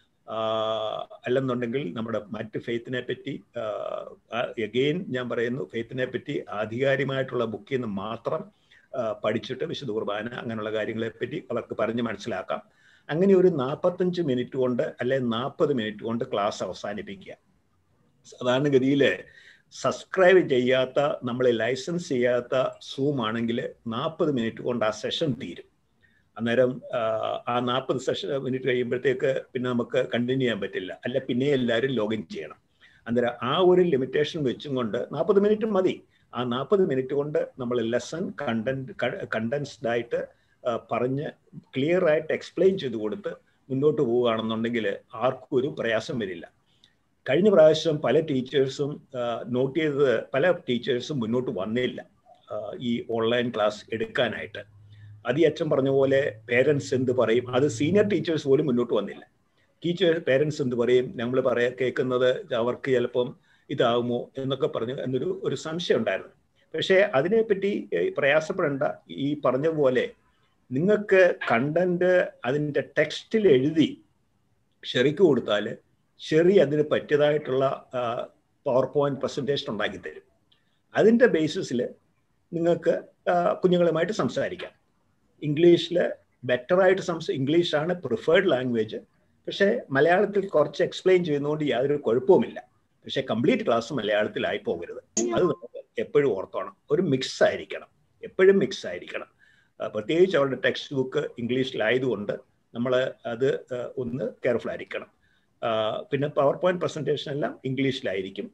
അല്ലെന്നുണ്ടെങ്കിൽ നമ്മുടെ മറ്റ് ഫെയ്ത്തിനെ പറ്റി എഗെയിൻ ഞാൻ പറയുന്നു ഫെയ്ത്തിനെ പറ്റി ആധികാരികമായിട്ടുള്ള ബുക്കിൽ നിന്ന് മാത്രം പഠിച്ചിട്ട് വിശുദ്ധ കുർബാന അങ്ങനെയുള്ള കാര്യങ്ങളെ പറ്റി അവർക്ക് പറഞ്ഞ് മനസ്സിലാക്കാം അങ്ങനെ ഒരു നാൽപ്പത്തഞ്ച് മിനിറ്റ് കൊണ്ട് അല്ലെ നാൽപ്പത് മിനിറ്റ് കൊണ്ട് ക്ലാസ് അവസാനിപ്പിക്കുക സാധാരണഗതിയിൽ സബ്സ്ക്രൈബ് ചെയ്യാത്ത നമ്മളെ ലൈസൻസ് ചെയ്യാത്ത സൂം ആണെങ്കിൽ നാൽപ്പത് മിനിറ്റ് കൊണ്ട് ആ സെഷൻ തീരും അന്നേരം ആ നാൽപ്പത് സെഷൻ മിനിറ്റ് കഴിയുമ്പോഴത്തേക്ക് പിന്നെ നമുക്ക് കണ്ടിന്യൂ ചെയ്യാൻ പറ്റില്ല അല്ല പിന്നെ എല്ലാവരും ലോഗിൻ ചെയ്യണം അന്നേരം ആ ഒരു ലിമിറ്റേഷൻ വെച്ചും കൊണ്ട് നാൽപ്പത് മിനിറ്റ് മതി ആ നാൽപ്പത് മിനിറ്റ് കൊണ്ട് നമ്മൾ ലെസൺ കണ്ടന്റ് കണ്ടൻസ്ഡ് ആയിട്ട് പറഞ്ഞ് ക്ലിയർ ആയിട്ട് എക്സ്പ്ലെയിൻ ചെയ്ത് കൊടുത്ത് മുന്നോട്ട് പോവുകയാണെന്നുണ്ടെങ്കിൽ ആർക്കും ഒരു പ്രയാസം വരില്ല കഴിഞ്ഞ പ്രാവശ്യം പല ടീച്ചേഴ്സും നോട്ട് ചെയ്തത് പല ടീച്ചേഴ്സും മുന്നോട്ട് വന്നില്ല ഈ ഓൺലൈൻ ക്ലാസ് എടുക്കാനായിട്ട് അത് അച്ഛൻ പറഞ്ഞ പോലെ പേരൻസ് എന്ത് പറയും അത് സീനിയർ ടീച്ചേഴ്സ് പോലും മുന്നോട്ട് വന്നില്ല ടീച്ചർ പേരൻസ് എന്ത് പറയും നമ്മൾ പറയാ കേൾക്കുന്നത് അവർക്ക് ചിലപ്പം ഇതാകുമോ എന്നൊക്കെ പറഞ്ഞു എന്നൊരു ഒരു സംശയം ഉണ്ടായിരുന്നു പക്ഷേ അതിനെപ്പറ്റി പ്രയാസപ്പെടേണ്ട ഈ പറഞ്ഞതുപോലെ നിങ്ങൾക്ക് കണ്ടന്റ് അതിൻ്റെ ടെക്സ്റ്റിൽ എഴുതി ഷെറിക്ക് കൊടുത്താൽ ഷെറി അതിന് പറ്റിയതായിട്ടുള്ള പവർ പോയിന്റ് പ്രസൻറ്റേഷൻ ഉണ്ടാക്കി തരും അതിൻ്റെ ബേസിസിൽ നിങ്ങൾക്ക് കുഞ്ഞുങ്ങളുമായിട്ട് സംസാരിക്കാം ഇംഗ്ലീഷിൽ ബെറ്ററായിട്ട് സംസ ഇംഗ്ലീഷാണ് പ്രിഫേർഡ് ലാംഗ്വേജ് പക്ഷേ മലയാളത്തിൽ കുറച്ച് എക്സ്പ്ലെയിൻ ചെയ്യുന്നതുകൊണ്ട് യാതൊരു കുഴപ്പവുമില്ല പക്ഷേ കംപ്ലീറ്റ് ക്ലാസ് മലയാളത്തിലായി പോകരുത് അത് നമുക്ക് എപ്പോഴും ഓർത്തോണം ഒരു മിക്സ് ആയിരിക്കണം എപ്പോഴും മിക്സ് ആയിരിക്കണം പ്രത്യേകിച്ച് അവരുടെ ടെക്സ്റ്റ് ബുക്ക് ഇംഗ്ലീഷിലായതുകൊണ്ട് നമ്മൾ അത് ഒന്ന് കെയർഫുൾ ആയിരിക്കണം പിന്നെ പവർ പോയിന്റ് പ്രസൻറ്റേഷൻ എല്ലാം ഇംഗ്ലീഷിലായിരിക്കും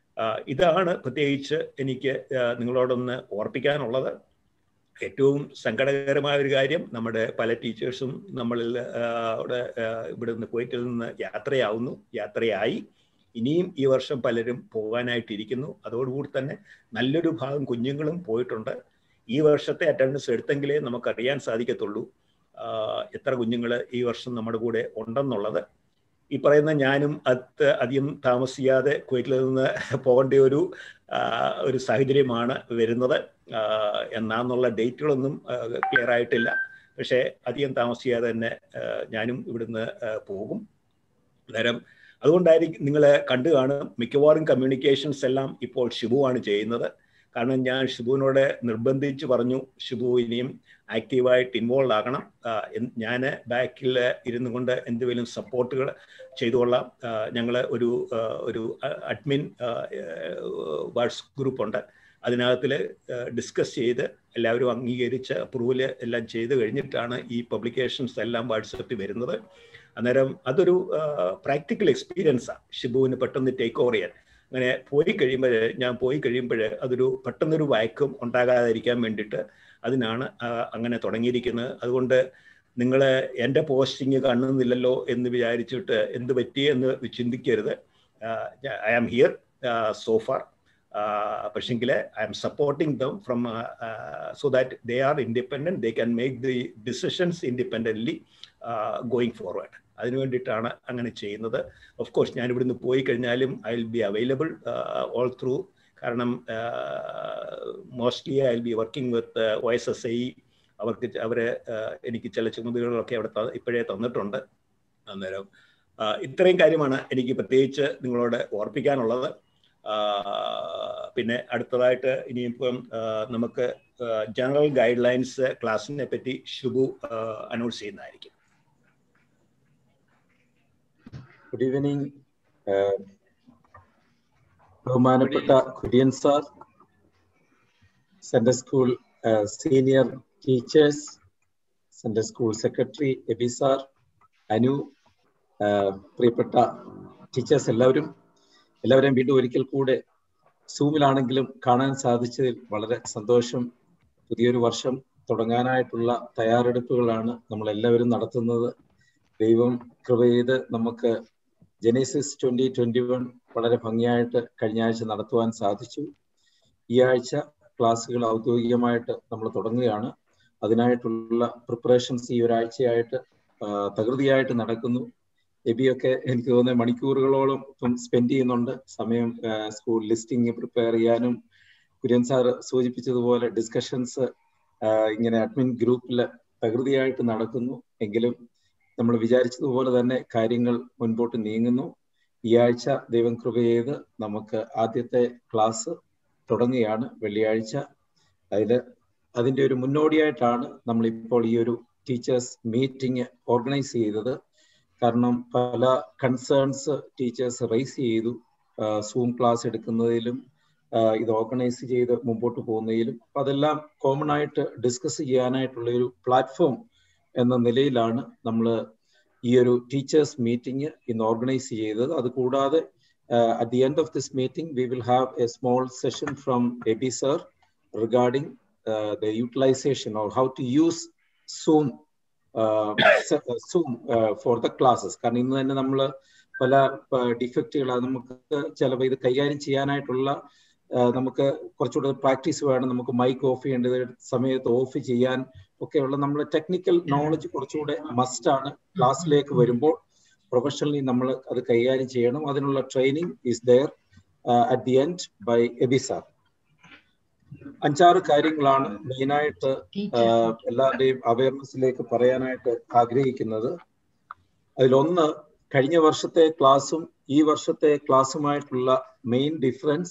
ഇതാണ് പ്രത്യേകിച്ച് എനിക്ക് നിങ്ങളോടൊന്ന് ഓർപ്പിക്കാനുള്ളത് ഏറ്റവും സങ്കടകരമായ ഒരു കാര്യം നമ്മുടെ പല ടീച്ചേഴ്സും നമ്മളിൽ അവിടെ ഇവിടെ നിന്ന് കുവൈറ്റിൽ നിന്ന് യാത്രയാവുന്നു യാത്രയായി ഇനിയും ഈ വർഷം പലരും പോകാനായിട്ടിരിക്കുന്നു അതോടുകൂടി തന്നെ നല്ലൊരു ഭാഗം കുഞ്ഞുങ്ങളും പോയിട്ടുണ്ട് ഈ വർഷത്തെ അറ്റൻഡൻസ് എടുത്തെങ്കിലേ നമുക്കറിയാൻ സാധിക്കത്തുള്ളൂ എത്ര കുഞ്ഞുങ്ങൾ ഈ വർഷം നമ്മുടെ കൂടെ ഉണ്ടെന്നുള്ളത് ഈ പറയുന്ന ഞാനും അത് അധികം താമസിയാതെ കുവൈറ്റിൽ നിന്ന് പോകേണ്ട ഒരു ഒരു സാഹചര്യമാണ് വരുന്നത് എന്നാന്നുള്ള ഡേറ്റുകളൊന്നും ക്ലിയർ ആയിട്ടില്ല പക്ഷേ അധികം താമസിയാതെ തന്നെ ഞാനും ഇവിടുന്ന് പോകും അന്നേരം അതുകൊണ്ടായിരിക്കും നിങ്ങൾ കണ്ടു കാണും മിക്കവാറും കമ്മ്യൂണിക്കേഷൻസ് എല്ലാം ഇപ്പോൾ ഷിബുവാണ് ചെയ്യുന്നത് കാരണം ഞാൻ ഷിബുവിനോട് നിർബന്ധിച്ച് പറഞ്ഞു ഷിബു ഇനിയും ആക്റ്റീവായിട്ട് ഇൻവോൾവ് ആകണം ഞാൻ ബാക്കിൽ ഇരുന്നു കൊണ്ട് എന്തെങ്കിലും സപ്പോർട്ടുകൾ ചെയ്തുകൊള്ളാം ഞങ്ങൾ ഒരു ഒരു അഡ്മിൻ വാട്സ് ഗ്രൂപ്പുണ്ട് അതിനകത്തിൽ ഡിസ്കസ് ചെയ്ത് എല്ലാവരും അംഗീകരിച്ച് അപ്രൂവൽ എല്ലാം ചെയ്ത് കഴിഞ്ഞിട്ടാണ് ഈ പബ്ലിക്കേഷൻസ് എല്ലാം വാട്സപ്പിൽ വരുന്നത് അന്നേരം അതൊരു പ്രാക്ടിക്കൽ എക്സ്പീരിയൻസാണ് ഷിബുവിന് പെട്ടെന്ന് ടേക്ക് ഓവർ ചെയ്യാൻ അങ്ങനെ പോയി കഴിയുമ്പോൾ ഞാൻ പോയി കഴിയുമ്പോൾ അതൊരു പെട്ടെന്നൊരു വയക്കം ഉണ്ടാകാതിരിക്കാൻ വേണ്ടിയിട്ട് അതിനാണ് അങ്ങനെ തുടങ്ങിയിരിക്കുന്നത് അതുകൊണ്ട് നിങ്ങൾ എൻ്റെ പോസ്റ്റിങ് കാണുന്നില്ലല്ലോ എന്ന് വിചാരിച്ചിട്ട് എന്ത് പറ്റി എന്ന് ചിന്തിക്കരുത് I am here so far പക്ഷെങ്കിൽ I am supporting them from so that they are independent they can make the decisions independently going forward അതിനു വേണ്ടിയിട്ടാണ് അങ്ങനെ ചെയ്യുന്നത് ഓഫ് കോഴ്സ് ഞാൻ ഇവിടുന്ന് പോയി കഴിഞ്ഞാലും I will be available all through കാരണം mostly I will be working with O S S I അവർക്ക് അവർ എനിക്ക് ചില ചുമതലകളൊക്കെ അവിടെ ഇപ്പോഴേ തന്നിട്ടുണ്ട് അന്നേരം ഇത്രയും കാര്യമാണ് എനിക്ക് പ്രത്യേകിച്ച് നിങ്ങളോട് ഓർപ്പിക്കാനുള്ളത് പിന്നെ അടുത്തതായിട്ട് ഇനിയിപ്പം നമുക്ക് ജനറൽ ഗൈഡ് ലൈൻസ് ക്ലാസ്സിനെ പറ്റി ഷുബു അനൗൺസ് ചെയ്യുന്നതായിരിക്കും ഗുഡ് ഈവനിങ് ബഹുമാനപ്പെട്ട Kurian sir central school senior teachers central school secretary Eby sir Anu പ്രിയപ്പെട്ട ടീച്ചേഴ്സ് എല്ലാവരും എല്ലാവരെയും വീണ്ടും ഒരിക്കൽ കൂടെ സൂമിലാണെങ്കിലും കാണാൻ സാധിച്ചതിൽ വളരെ സന്തോഷം പുതിയൊരു വർഷം തുടങ്ങാനായിട്ടുള്ള തയ്യാറെടുപ്പുകളാണ് നമ്മൾ എല്ലാവരും നടത്തുന്നത് ദൈവം കൃപ ചെയ്ത് നമുക്ക് ജെനീസിസ് ട്വന്റി ട്വന്റി വൺ വളരെ ഭംഗിയായിട്ട് കഴിഞ്ഞ ആഴ്ച നടത്തുവാൻ സാധിച്ചു ഈ ആഴ്ച ക്ലാസ്സുകൾ ഔദ്യോഗികമായിട്ട് നമ്മൾ തുടങ്ങുകയാണ് അതിനായിട്ടുള്ള പ്രിപ്പറേഷൻസ് ഈ ഒരാഴ്ചയായിട്ട് തകൃതിയായിട്ട് നടക്കുന്നു എബിയൊക്കെ എനിക്ക് തോന്നുന്നത് മണിക്കൂറുകളോളം ഇപ്പം സ്പെൻഡ് ചെയ്യുന്നുണ്ട് സമയം സ്കൂൾ ലിസ്റ്റിംഗ് പ്രിപ്പയർ ചെയ്യാനും കുര്യൻ സാർ സൂചിപ്പിച്ചതുപോലെ ഡിസ്കഷൻസ് ഇങ്ങനെ അഡ്മിൻ ഗ്രൂപ്പിൽ തകൃതിയായിട്ട് നടക്കുന്നു എങ്കിലും നമ്മൾ വിചാരിച്ചതുപോലെ തന്നെ കാര്യങ്ങൾ മുൻപോട്ട് നീങ്ങുന്നു ഈ ആഴ്ച ദൈവം കൃപ ചെയ്ത് നമുക്ക് ആദ്യത്തെ ക്ലാസ് തുടങ്ങുകയാണ് വെള്ളിയാഴ്ച അതിൽ അതിൻ്റെ ഒരു മുന്നോടിയായിട്ടാണ് നമ്മൾ ഇപ്പോൾ ഈ ഒരു ടീച്ചേഴ്സ് മീറ്റിംഗ് ഓർഗനൈസ് ചെയ്തത് കാരണം പല കൺസേൺസ് ടീച്ചേഴ്സ് റൈസ് ചെയ്തു സൂം ക്ലാസ് എടുക്കുന്നതിലും ഇത് ഓർഗനൈസ് ചെയ്ത് മുമ്പോട്ട് പോകുന്നതിലും അപ്പൊ അതെല്ലാം കോമൺ ആയിട്ട് ഡിസ്കസ് ചെയ്യാനായിട്ടുള്ള ഒരു പ്ലാറ്റ്ഫോം എന്ന നിലയിലാണ് നമ്മൾ ഈ ഒരു ടീച്ചേഴ്സ് മീറ്റിംഗ് ഇന്ന് ഓർഗനൈസ് ചെയ്തത് അത് കൂടാതെ at the end of this meeting we will have a small session from Eby sir regarding the utilisation or how to use Zoom Zoom for the classes കാരണം ഇന്ന് തന്നെ നമ്മൾ പല ഡിഫക്റ്റുകൾ നമുക്ക് ചിലപ്പോൾ ഇത് കൈകാര്യം ചെയ്യാനായിട്ടുള്ള നമുക്ക് കുറച്ചുകൂടെ പ്രാക്ടീസ് വേണം നമുക്ക് മൈക്ക് ഓഫ് ചെയ്യേണ്ടത് സമയത്ത് ഓഫ് ചെയ്യാൻ ഒക്കെയുള്ള നമ്മൾ ടെക്നിക്കൽ നോളജ് കുറച്ചുകൂടെ മസ്റ്റ് ആണ് ക്ലാസ്സിലേക്ക് വരുമ്പോൾ പ്രൊഫഷണലി നമ്മൾ അത് കൈകാര്യം ചെയ്യണം അതിനുള്ള training is there at the end by Eby sir അഞ്ചാറ് കാര്യങ്ങളാണ് മെയിനായിട്ട് എല്ലാവരുടെയും അവയർനെസ്സിലേക്ക് പറയാനായിട്ട് ആഗ്രഹിക്കുന്നത് അതിലൊന്ന് കഴിഞ്ഞ വർഷത്തെ ക്ലാസ്സും ഈ വർഷത്തെ ക്ലാസ്സുമായിട്ടുള്ള മെയിൻ ഡിഫറൻസ്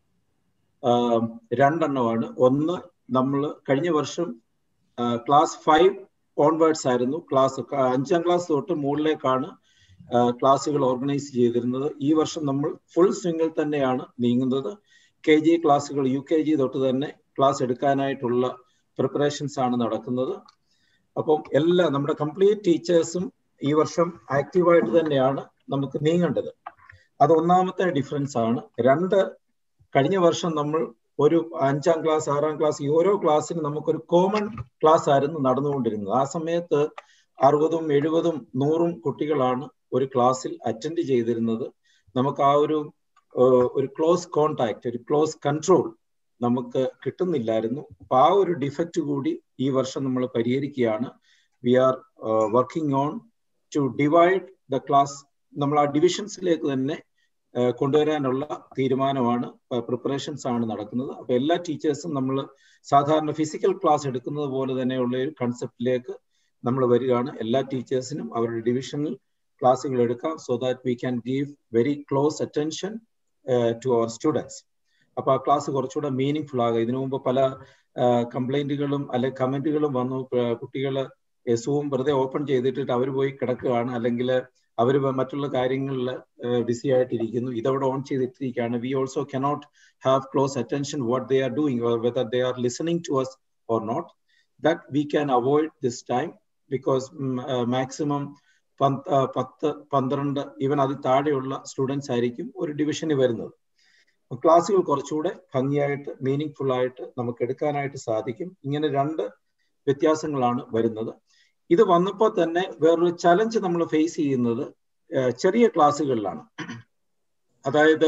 രണ്ടെണ്ണമാണ് ഒന്ന് നമ്മൾ കഴിഞ്ഞ വർഷം ക്ലാസ് ഫൈവ് ഓൺവേർഡ്സ് ആയിരുന്നു ക്ലാസ് അഞ്ചാം ക്ലാസ് തൊട്ട് മുകളിലേക്കാണ് ക്ലാസ്സുകൾ ഓർഗനൈസ് ചെയ്തിരുന്നത് ഈ വർഷം നമ്മൾ ഫുൾ സ്വിങ്ങിൽ തന്നെയാണ് നീങ്ങുന്നത് കെ ജി ക്ലാസ്സുകൾ യു കെ ജി തൊട്ട് തന്നെ ക്ലാസ് എടുക്കാനായിട്ടുള്ള പ്രിപ്പറേഷൻസ് ആണ് നടക്കുന്നത് അപ്പം എല്ലാ നമ്മുടെ കംപ്ലീറ്റ് ടീച്ചേഴ്സും ഈ വർഷം ആക്റ്റീവായിട്ട് തന്നെയാണ് നമുക്ക് നീങ്ങേണ്ടത് അത് ഒന്നാമത്തെ ഡിഫറൻസ് ആണ് രണ്ട് കഴിഞ്ഞ വർഷം നമ്മൾ ഒരു അഞ്ചാം ക്ലാസ് ആറാം ക്ലാസ് ഈ ഓരോ ക്ലാസ്സിനും നമുക്കൊരു കോമൺ ക്ലാസ് ആയിരുന്നു നടന്നുകൊണ്ടിരുന്നത് ആ സമയത്ത് അറുപതും എഴുപതും നൂറും കുട്ടികളാണ് ഒരു ക്ലാസ്സിൽ അറ്റൻഡ് ചെയ്തിരുന്നത് നമുക്ക് ആ ഒരു ഒരു ക്ലോസ് കോണ്ടാക്ട് ഒരു ക്ലോസ് കൺട്രോൾ നമുക്ക് കിട്ടുന്നില്ലായിരുന്നു അപ്പൊ ആ ഒരു ഡിഫക്റ്റ് കൂടി ഈ വർഷം നമ്മൾ പരിഹരിക്കുകയാണ് we are working on to divide the class നമ്മൾ ആ ഡിവിഷൻസിലേക്ക് തന്നെ കൊണ്ടുവരാനുള്ള തീരുമാനമാണ് പ്രിപ്പറേഷൻസ് ആണ് നടക്കുന്നത് അപ്പൊ എല്ലാ ടീച്ചേഴ്സും നമ്മൾ സാധാരണ ഫിസിക്കൽ ക്ലാസ് എടുക്കുന്നത് പോലെ തന്നെയുള്ള ഒരു കൺസെപ്റ്റിലേക്ക് നമ്മൾ വരികയാണ് എല്ലാ ടീച്ചേഴ്സിനും അവരുടെ ഡിവിഷനിൽ ക്ലാസ്സുകൾ എടുക്കാം so that we can give very close attention to our students അപ്പൊ ആ ക്ലാസ് കുറച്ചുകൂടെ മീനിങ് ഫുൾ ആകുക ഇതിനു മുമ്പ് പല കംപ്ലൈന്റുകളും അല്ലെ കമന്റുകളും വന്നു കുട്ടികൾ സൂം വെറുതെ ഓപ്പൺ ചെയ്തിട്ട് അവർ പോയി കിടക്കുകയാണ് അല്ലെങ്കിൽ അവർ മറ്റുള്ള കാര്യങ്ങളിൽ ബിസി ആയിട്ടിരിക്കുന്നു ഇതവിടെ ഓൺ ചെയ്തിട്ടിരിക്കുകയാണ് we also cannot have close attention what they are doing whether they are listening to us or not that we can avoid this time because maximum പത്ത് പന്ത്രണ്ട് ഈവൻ അതിൽ താഴെയുള്ള സ്റ്റുഡൻസ് ആയിരിക്കും ഒരു ഡിവിഷന് വരുന്നത് ക്ലാസ്സുകൾ കുറച്ചുകൂടെ ഭംഗിയായിട്ട് മീനിങ് ഫുൾ ആയിട്ട് നമുക്ക് എടുക്കാനായിട്ട് സാധിക്കും ഇങ്ങനെ രണ്ട് വ്യത്യാസങ്ങളാണ് വരുന്നത് ഇത് വന്നപ്പോൾ തന്നെ വേറൊരു ചലഞ്ച് നമ്മൾ ഫേസ് ചെയ്യുന്നത് ചെറിയ ക്ലാസ്സുകളിലാണ് അതായത്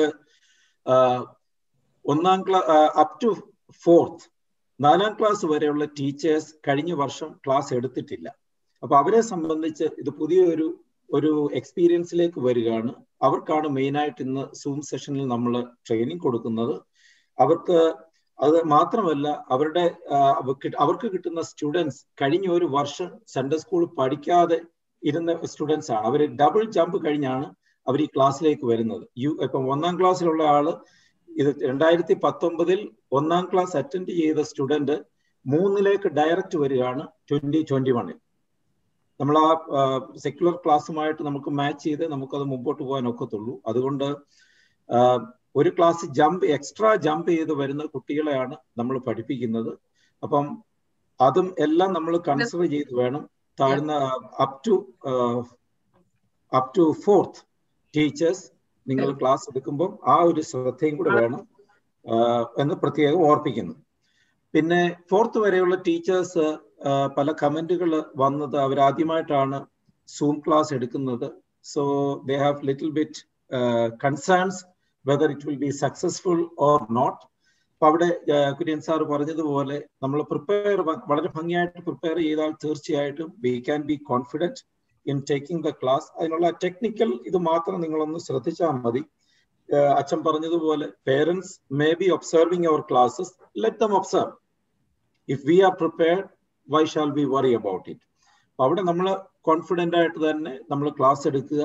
ഒന്നാം ക്ലാസ് അപ് ടു ഫോർത്ത് നാലാം ക്ലാസ് വരെയുള്ള ടീച്ചേഴ്സ് കഴിഞ്ഞ വർഷം ക്ലാസ് എടുത്തിട്ടില്ല അപ്പൊ അവരെ സംബന്ധിച്ച് ഇത് പുതിയൊരു ഒരു എക്സ്പീരിയൻസിലേക്ക് വരികയാണ് അവർക്കാണ് മെയിനായിട്ട് ഇന്ന് സൂം സെഷനിൽ നമ്മൾ ട്രെയിനിങ് കൊടുക്കുന്നത് അവർക്ക് അത് മാത്രമല്ല അവരുടെ അവർക്ക് കിട്ടുന്ന സ്റ്റുഡൻസ് കഴിഞ്ഞ ഒരു വർഷം സെൻട്രൽ സ്കൂൾ പഠിക്കാതെ ഇരുന്ന സ്റ്റുഡൻസ് ആണ് അവർ ഡബിൾ ജമ്പ് കഴിഞ്ഞാണ് അവർ ഈ ക്ലാസ്സിലേക്ക് വരുന്നത് യു ഇപ്പം ഒന്നാം ക്ലാസ്സിലുള്ള ആള് ഇത് രണ്ടായിരത്തി പത്തൊമ്പതിൽ ഒന്നാം ക്ലാസ് അറ്റൻഡ് ചെയ്ത സ്റ്റുഡന്റ് മൂന്നിലേക്ക് ഡയറക്റ്റ് വരികയാണ് ട്വന്റി ട്വന്റി വണ്ണിൽ നമ്മൾ ആ സെക്യുലർ ക്ലാസ്സുമായിട്ട് നമുക്ക് മാച്ച് ചെയ്ത് നമുക്കത് മുമ്പോട്ട് പോകാൻ ഒക്കത്തുള്ളൂ അതുകൊണ്ട് ഒരു ക്ലാസ് ജമ്പ് എക്സ്ട്രാ ജമ്പ് ചെയ്ത് വരുന്ന കുട്ടികളെയാണ് നമ്മൾ പഠിപ്പിക്കുന്നത് അപ്പം അതും എല്ലാം നമ്മൾ കൺസിഡർ ചെയ്ത് വേണം താഴ്ന്ന up to up to fourth teachers നിങ്ങൾ ക്ലാസ് എടുക്കുമ്പോൾ ആ ഒരു ശ്രദ്ധയും കൂടെ വേണം എന്ന് പ്രത്യേകം ഓർപ്പിക്കുന്നു പിന്നെ ഫോർത്ത് വരെയുള്ള ടീച്ചേഴ്സ് പല കമന്റുകൾ വന്നത് അവരാദ്യമായിട്ടാണ് സൂം ക്ലാസ് എടുക്കുന്നത് so they have little bit concerns whether it will be successful or not അപ്പൊ അവിടെ കുര്യൻ സാർ പറഞ്ഞതുപോലെ നമ്മൾ പ്രിപ്പയർ വളരെ ഭംഗിയായിട്ട് പ്രിപ്പയർ ചെയ്താൽ തീർച്ചയായിട്ടും we can be confident in taking the class അതിനുള്ള ടെക്നിക്കൽ ഇത് മാത്രം നിങ്ങളൊന്ന് ശ്രദ്ധിച്ചാൽ മതി അച്ഛൻ പറഞ്ഞതുപോലെ parents may be observing our classes let them observe if we are prepared why shall be worry about it അപ്പൊ അവിടെ നമ്മൾ കോൺഫിഡൻ്റ് ആയിട്ട് തന്നെ നമ്മൾ ക്ലാസ് എടുക്കുക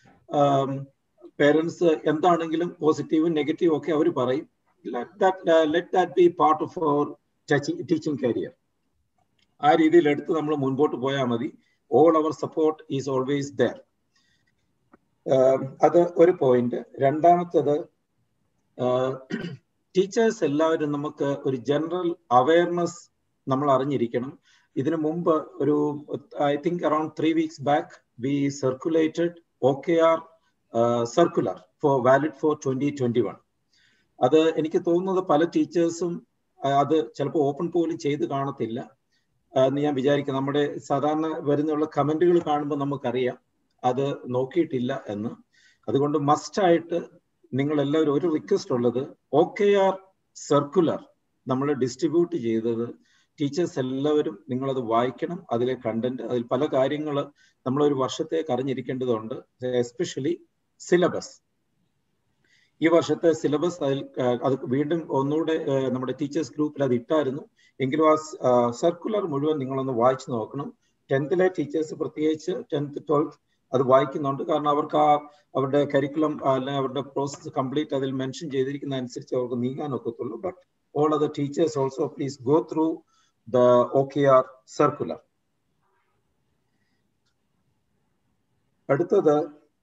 പേരൻസ് എന്താണെങ്കിലും പോസിറ്റീവും നെഗറ്റീവും ഒക്കെ അവർ പറയും let that be part of our teaching career ആ രീതിയിൽ എടുത്ത് നമ്മൾ മുൻപോട്ട് പോയാൽ മതി all our support is always there അത് ഒരു പോയിന്റ് രണ്ടാമത്തത് ടീച്ചേഴ്സ് എല്ലാവരും നമുക്ക് ഒരു ജനറൽ അവയർനെസ് നമ്മൾ അറിഞ്ഞിരിക്കണം ഇതിനു മുമ്പ് ഒരു I think around three weeks back we circulated O K R circular for valid for twenty twenty one അത് എനിക്ക് തോന്നുന്നത് പല ടീച്ചേഴ്സും അത് ചിലപ്പോൾ ഓപ്പൺ പോലും ചെയ്ത് കാണത്തില്ല എന്ന് ഞാൻ വിചാരിക്കുന്നു നമ്മുടെ സാധാരണ വരുന്നുള്ള കമന്റുകൾ കാണുമ്പോൾ നമുക്കറിയാം അത് നോക്കിയിട്ടില്ല എന്ന് അതുകൊണ്ട് മസ്റ്റ് ആയിട്ട് നിങ്ങൾ എല്ലാവരും ഒരു റിക്വസ്റ്റ് ഉള്ളത് ഒ കെ ആർ സർക്കുലർ നമ്മൾ ഡിസ്ട്രിബ്യൂട്ട് ചെയ്തത് ടീച്ചേഴ്സ് എല്ലാവരും നിങ്ങളത് വായിക്കണം അതിലെ കണ്ടന്റ് അതിൽ പല കാര്യങ്ങൾ നമ്മൾ ഒരു വർഷത്തേക്ക് അറിഞ്ഞിരിക്കേണ്ടതുണ്ട് എസ്പെഷ്യലി സിലബസ് ഈ വർഷത്തെ സിലബസ് അതിൽ അത് വീണ്ടും ഒന്നുകൂടെ നമ്മുടെ ടീച്ചേഴ്സ് ഗ്രൂപ്പിൽ അത് ഇട്ടായിരുന്നു എങ്കിലും ആ സർക്കുലർ മുഴുവൻ നിങ്ങളൊന്ന് വായിച്ചു നോക്കണം ടെൻത്തിലെ ടീച്ചേഴ്സ് പ്രത്യേകിച്ച് ടെൻത്ത് ട്വൽത്ത് അത് വായിക്കുന്നുണ്ട് കാരണം അവർക്ക് ആ അവരുടെ കരിക്കുലം അല്ലെങ്കിൽ അവരുടെ പ്രോസസ്സ് കംപ്ലീറ്റ് അതിൽ മെൻഷൻ ചെയ്തിരിക്കുന്ന അനുസരിച്ച് അവർക്ക് നീങ്ങാൻ ഒക്കത്തുള്ളൂ but all other teachers also please go through the O K R circular അടുത്തത്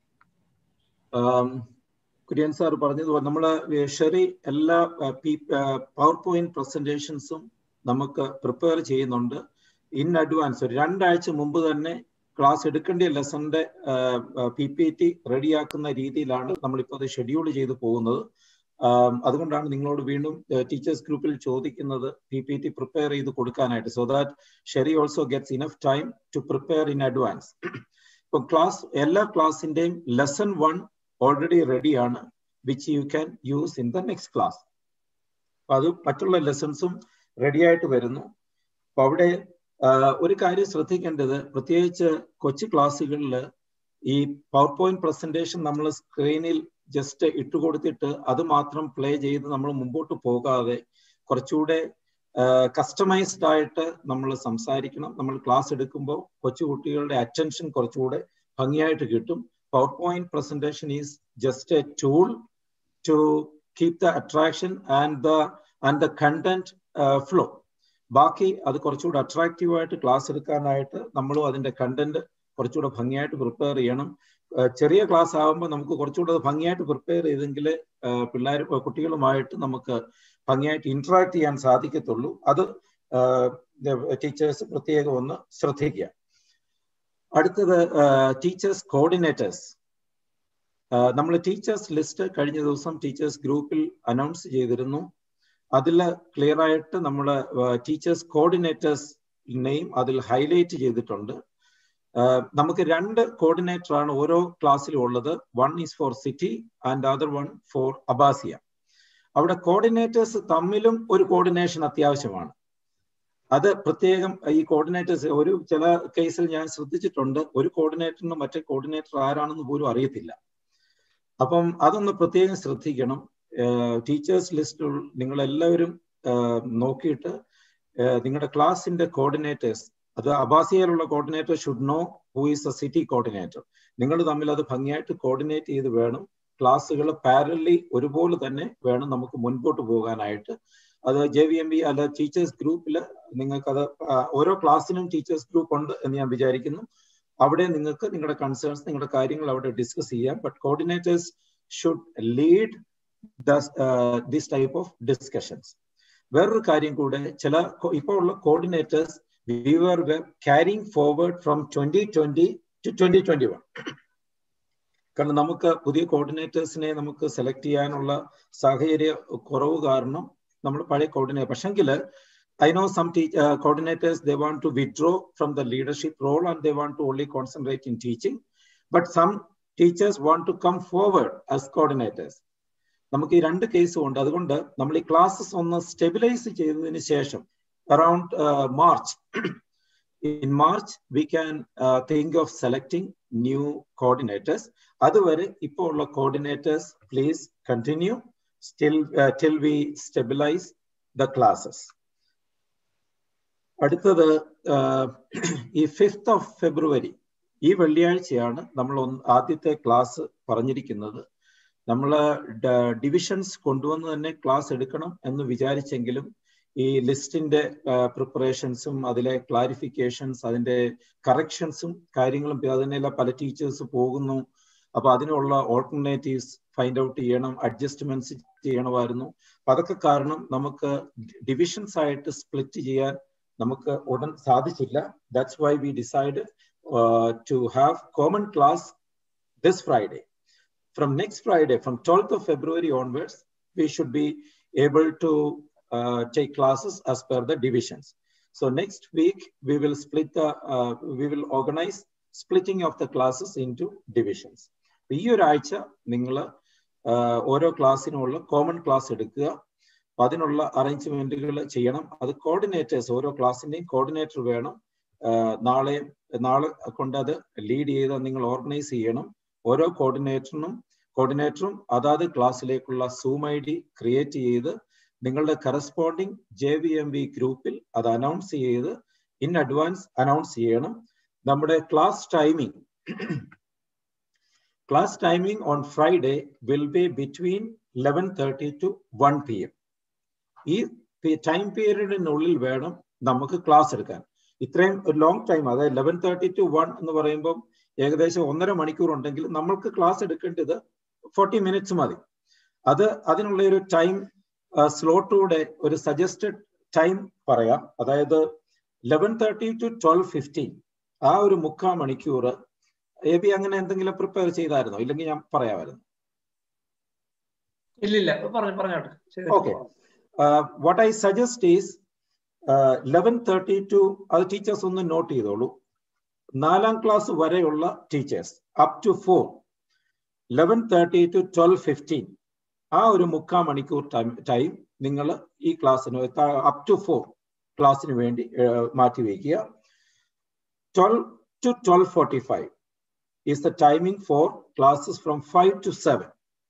കുര്യൻ സാർ പറഞ്ഞതുപോലെ നമ്മൾ ഷെറി എല്ലാ പവർ പോയിന്റ് പ്രസന്റേഷൻസും നമുക്ക് പ്രിപ്പയർ ചെയ്യുന്നുണ്ട് ഇൻ അഡ്വാൻസ് ഒരു രണ്ടാഴ്ച മുമ്പ് തന്നെ ക്ലാസ് എടുക്കേണ്ട ലെസന്റെ പി പി ടി റെഡിയാക്കുന്ന രീതിയിലാണ് നമ്മളിപ്പോൾ അത് ഷെഡ്യൂൾ ചെയ്ത് പോകുന്നത് അതുകൊണ്ടാണ് നിങ്ങളോട് വീണ്ടും ടീച്ചേഴ്സ് ഗ്രൂപ്പിൽ ചോദിക്കുന്നത് പി പി ടി പ്രിപ്പയർ ചെയ്ത് കൊടുക്കാനായിട്ട് so that Sherry also gets enough time to prepare in advance ഇപ്പൊ ക്ലാസ് എല്ലാ ക്ലാസിന്റെയും ലെസൺ വൺ ഓൾറെഡി റെഡിയാണ് which you can use in the next class അപ്പൊ അത് മറ്റുള്ള ലെസൺസും റെഡി ആയിട്ട് വരുന്നു അപ്പൊ അവിടെ ഒരു കാര്യം ശ്രദ്ധിക്കേണ്ടത് പ്രത്യേകിച്ച് കൊച്ചു ക്ലാസ്സുകളിൽ ഈ പവർ പോയിന്റ് പ്രസന്റേഷൻ നമ്മൾ സ്ക്രീനിൽ ജസ്റ്റ് ഇട്ടുകൊടുത്തിട്ട് അത് മാത്രം പ്ലേ ചെയ്ത് നമ്മൾ മുമ്പോട്ട് പോകാതെ കുറച്ചുകൂടെ കസ്റ്റമൈസ്ഡ് ആയിട്ട് നമ്മൾ സംസാരിക്കണം നമ്മൾ ക്ലാസ് എടുക്കുമ്പോൾ കൊച്ചുകുട്ടികളുടെ അറ്റൻഷൻ കുറച്ചുകൂടെ ഭംഗിയായിട്ട് കിട്ടും power point presentation is just a tool to keep the attraction and the and the content flow ബാക്കി അത് കുറച്ചുകൂടെ അട്രാക്റ്റീവ് ആയിട്ട് ക്ലാസ് എടുക്കാനായിട്ട് നമ്മളും അതിന്റെ കണ്ടന്റ് കുറച്ചുകൂടെ ഭംഗിയായിട്ട് പ്രിപ്പയർ ചെയ്യണം ചെറിയ ക്ലാസ് ആകുമ്പോൾ നമുക്ക് കുറച്ചുകൂടെ ഭംഗിയായിട്ട് പ്രിപ്പയർ ചെയ്തെങ്കിൽ പിള്ളേർ കുട്ടികളുമായിട്ട് നമുക്ക് ഭംഗിയായിട്ട് ഇന്ററാക്ട് ചെയ്യാൻ സാധിക്കത്തുള്ളൂ അത് ടീച്ചേഴ്സ് പ്രത്യേകം ഒന്ന് ശ്രദ്ധിക്കുക അടുത്തത് ടീച്ചേഴ്സ് കോർഡിനേറ്റേഴ്സ് നമ്മൾ ടീച്ചേഴ്സ് ലിസ്റ്റ് കഴിഞ്ഞ ദിവസം ടീച്ചേഴ്സ് ഗ്രൂപ്പിൽ അനൗൺസ് ചെയ്തിരുന്നു അതിൽ ക്ലിയർ ആയിട്ട് നമ്മൾ ടീച്ചേഴ്സ് കോർഡിനേറ്റേഴ്സ് നെയിം അതിൽ ഹൈലൈറ്റ് ചെയ്തിട്ടുണ്ട് നമുക്ക് രണ്ട് കോർഡിനേറ്റർ ആണ് ഓരോ ക്ലാസ്സിലും ഉള്ളത് one is for city and other one for Abbasiya അവിടെ കോർഡിനേറ്റേഴ്സ് തമ്മിലും ഒരു കോർഡിനേഷൻ അത്യാവശ്യമാണ് അത് പ്രത്യേകം ഈ കോർഡിനേറ്റേഴ്സ് ഒരു ചില കേസിൽ ഞാൻ ശ്രദ്ധിച്ചിട്ടുണ്ട് ഒരു കോർഡിനേറ്ററിന് മറ്റേ കോർഡിനേറ്റർ ആരാണെന്ന് പോലും അറിയത്തില്ല അപ്പം അതൊന്ന് പ്രത്യേകം ശ്രദ്ധിക്കണം ടീച്ചേഴ്സ് ലിസ്റ്റ് നിങ്ങൾ എല്ലാവരും നോക്കിയിട്ട് നിങ്ങളുടെ ക്ലാസിന്റെ കോർഡിനേറ്റേഴ്സ് അത് അബാസിയയിലുള്ള coordinator should know who is a city coordinator നിങ്ങൾ തമ്മിൽ അത് ഭംഗിയായിട്ട് കോർഡിനേറ്റ് ചെയ്ത് വേണം ക്ലാസ്സുകൾ പാരലി ഒരുപോലെ തന്നെ വേണം നമുക്ക് മുൻപോട്ട് പോകാനായിട്ട് അത് ജെ വി എം ബി അല്ല ടീച്ചേഴ്സ് ഗ്രൂപ്പിൽ നിങ്ങൾക്കത് ഓരോ ക്ലാസ്സിനും ടീച്ചേഴ്സ് ഗ്രൂപ്പ് ഉണ്ട് എന്ന് ഞാൻ വിചാരിക്കുന്നു അവിടെ നിങ്ങൾക്ക് നിങ്ങളുടെ കൺസേൺസ് നിങ്ങളുടെ കാര്യങ്ങൾ അവിടെ ഡിസ്കസ് ചെയ്യാം but coordinators should lead this type of discussions വേറൊരു കാര്യം കൂടെ ചില ഇപ്പോൾ ഉള്ള coordinators we were carrying forward from 2020 to 2021. കാരണം നമുക്ക് പുതിയ കോർഡിനേറ്റേഴ്സിനെ നമുക്ക് സെലക്ട് ചെയ്യാനുള്ള സാഹചര്യ കുറവ് കാരണം നമ്മൾ പഴയ കോർഡിനേറ്റർ പക്ഷെങ്കിൽ I know some te- uh, coordinators, they want to withdraw from the leadership role and they want to only concentrate in teaching. But some teachers want to come forward as coordinators. നമുക്ക് ഈ രണ്ട് കേസും ഉണ്ട് അതുകൊണ്ട് നമ്മൾ ഈ classes ഒന്ന് stabilise ചെയ്തതിന് ശേഷം around March in March we can think of selecting new coordinators അതുവരെ ഇപ്പോൾ ഉള്ള coordinators please continue still till we stabilise the classes അടുത്തത് ഈ ഫിഫ്ത് ഓഫ് ഫെബ്രുവരി ഈ വെള്ളിയാഴ്ചയാണ് നമ്മൾ ആദ്യത്തെ ക്ലാസ് പറഞ്ഞിരിക്കുന്നത് നമ്മൾ ഡിവിഷൻസ് കൊണ്ടുവന്ന് തന്നെ ക്ലാസ് എടുക്കണം എന്ന് വിചാരിച്ചെങ്കിലും ഈ ലിസ്റ്റിന്റെ പ്രിപ്പറേഷൻസും അതിലെ ക്ലാരിഫിക്കേഷൻസ് അതിന്റെ കറക്ഷൻസും കാര്യങ്ങളും അതിനെല്ലാം പല ടീച്ചേഴ്സ് പോകുന്നു അപ്പൊ അതിനുള്ള ഓൾട്ടർനേറ്റീവ്സ് ഫൈൻഡ് ഔട്ട് ചെയ്യണം അഡ്ജസ്റ്റ്മെന്റ്സ് ചെയ്യണമായിരുന്നു അപ്പൊ അതൊക്കെ കാരണം നമുക്ക് ഡിവിഷൻസ് ആയിട്ട് സ്പ്ലിറ്റ് ചെയ്യാൻ നമുക്ക് ഉടൻ സാധിച്ചില്ല that's why we decide to have common class this Friday from next Friday from twelfth of February onwards we should be able to take classes as per the divisions so next week we will split we will organise splitting of the classes into divisions ഈ ഒരാഴ്ച നിങ്ങൾ ഓരോ ക്ലാസ്സിനുമുള്ള common class എടുക്കുക അതിനുള്ള അറേഞ്ച്മെന്റുകൾ ചെയ്യണം അത് coordinators ഓരോ ക്ലാസ്സിന്റെയും coordinator വേണം നാളെ നാളെ കൊണ്ട് അത് ലീഡ് ചെയ്ത് നിങ്ങൾ ഓർഗനൈസ് ചെയ്യണം ഓരോ കോർഡിനേറ്ററിനും കോർഡിനേറ്ററും അതാത് ക്ലാസ്സിലേക്കുള്ള സൂം ഐ ഡി ക്രിയേറ്റ് ചെയ്ത് നിങ്ങളുടെ corresponding J V M V ഗ്രൂപ്പിൽ അത് അനൗൺസ് ചെയ്ത് ഇൻ അഡ്വാൻസ് അനൗൺസ് ചെയ്യണം നമ്മുടെ class timing class timing on Friday will be between eleven thirty to one P M ഈ ടൈം പീരീഡിനുള്ളിൽ വേണം നമുക്ക് ക്ലാസ് എടുക്കാൻ ഇത്രയും ഒരു ലോങ് ടൈം അതായത് ലെവൻ തേർട്ടി ടു വൺ എന്ന് പറയുമ്പോൾ ഏകദേശം ഒന്നര മണിക്കൂർ ഉണ്ടെങ്കിൽ നമ്മൾക്ക് ക്ലാസ് എടുക്കേണ്ടത് ഫോർട്ടി മിനിറ്റ്സ് മതി അത് അതിനുള്ള ഒരു ടൈം സ്ലോട്ടൂടെ ഒരു സജസ്റ്റഡ് ടൈം പറയാം അതായത് eleven thirty to twelve fifteen ആ ഒരു മുക്കാ മണിക്കൂർ എ ബി അങ്ങനെ എന്തെങ്കിലും പ്രിപ്പയർ ചെയ്തായിരുന്നോ ഇല്ലെങ്കിൽ ഞാൻ പറയാമായിരുന്നു ഇല്ലില്ല പറഞ്ഞു പറഞ്ഞോട്ടെ okay what I suggest is eleven thirty to അത് ടീച്ചേഴ്സ് ഒന്ന് നോട്ട് ചെയ്തോളൂ നാലാം ക്ലാസ് വരെയുള്ള teachers up to four eleven thirty to twelve fifteen ആ ഒരു മുക്കാ മണിക്കൂർ ടൈം ടൈം നിങ്ങൾ ഈ ക്ലാസ്സിന് അപ് ടു ഫോർ ക്ലാസ്സിന് വേണ്ടി മാറ്റി വയ്ക്കുക twelve to twelve forty five is the timing for classes from five to seven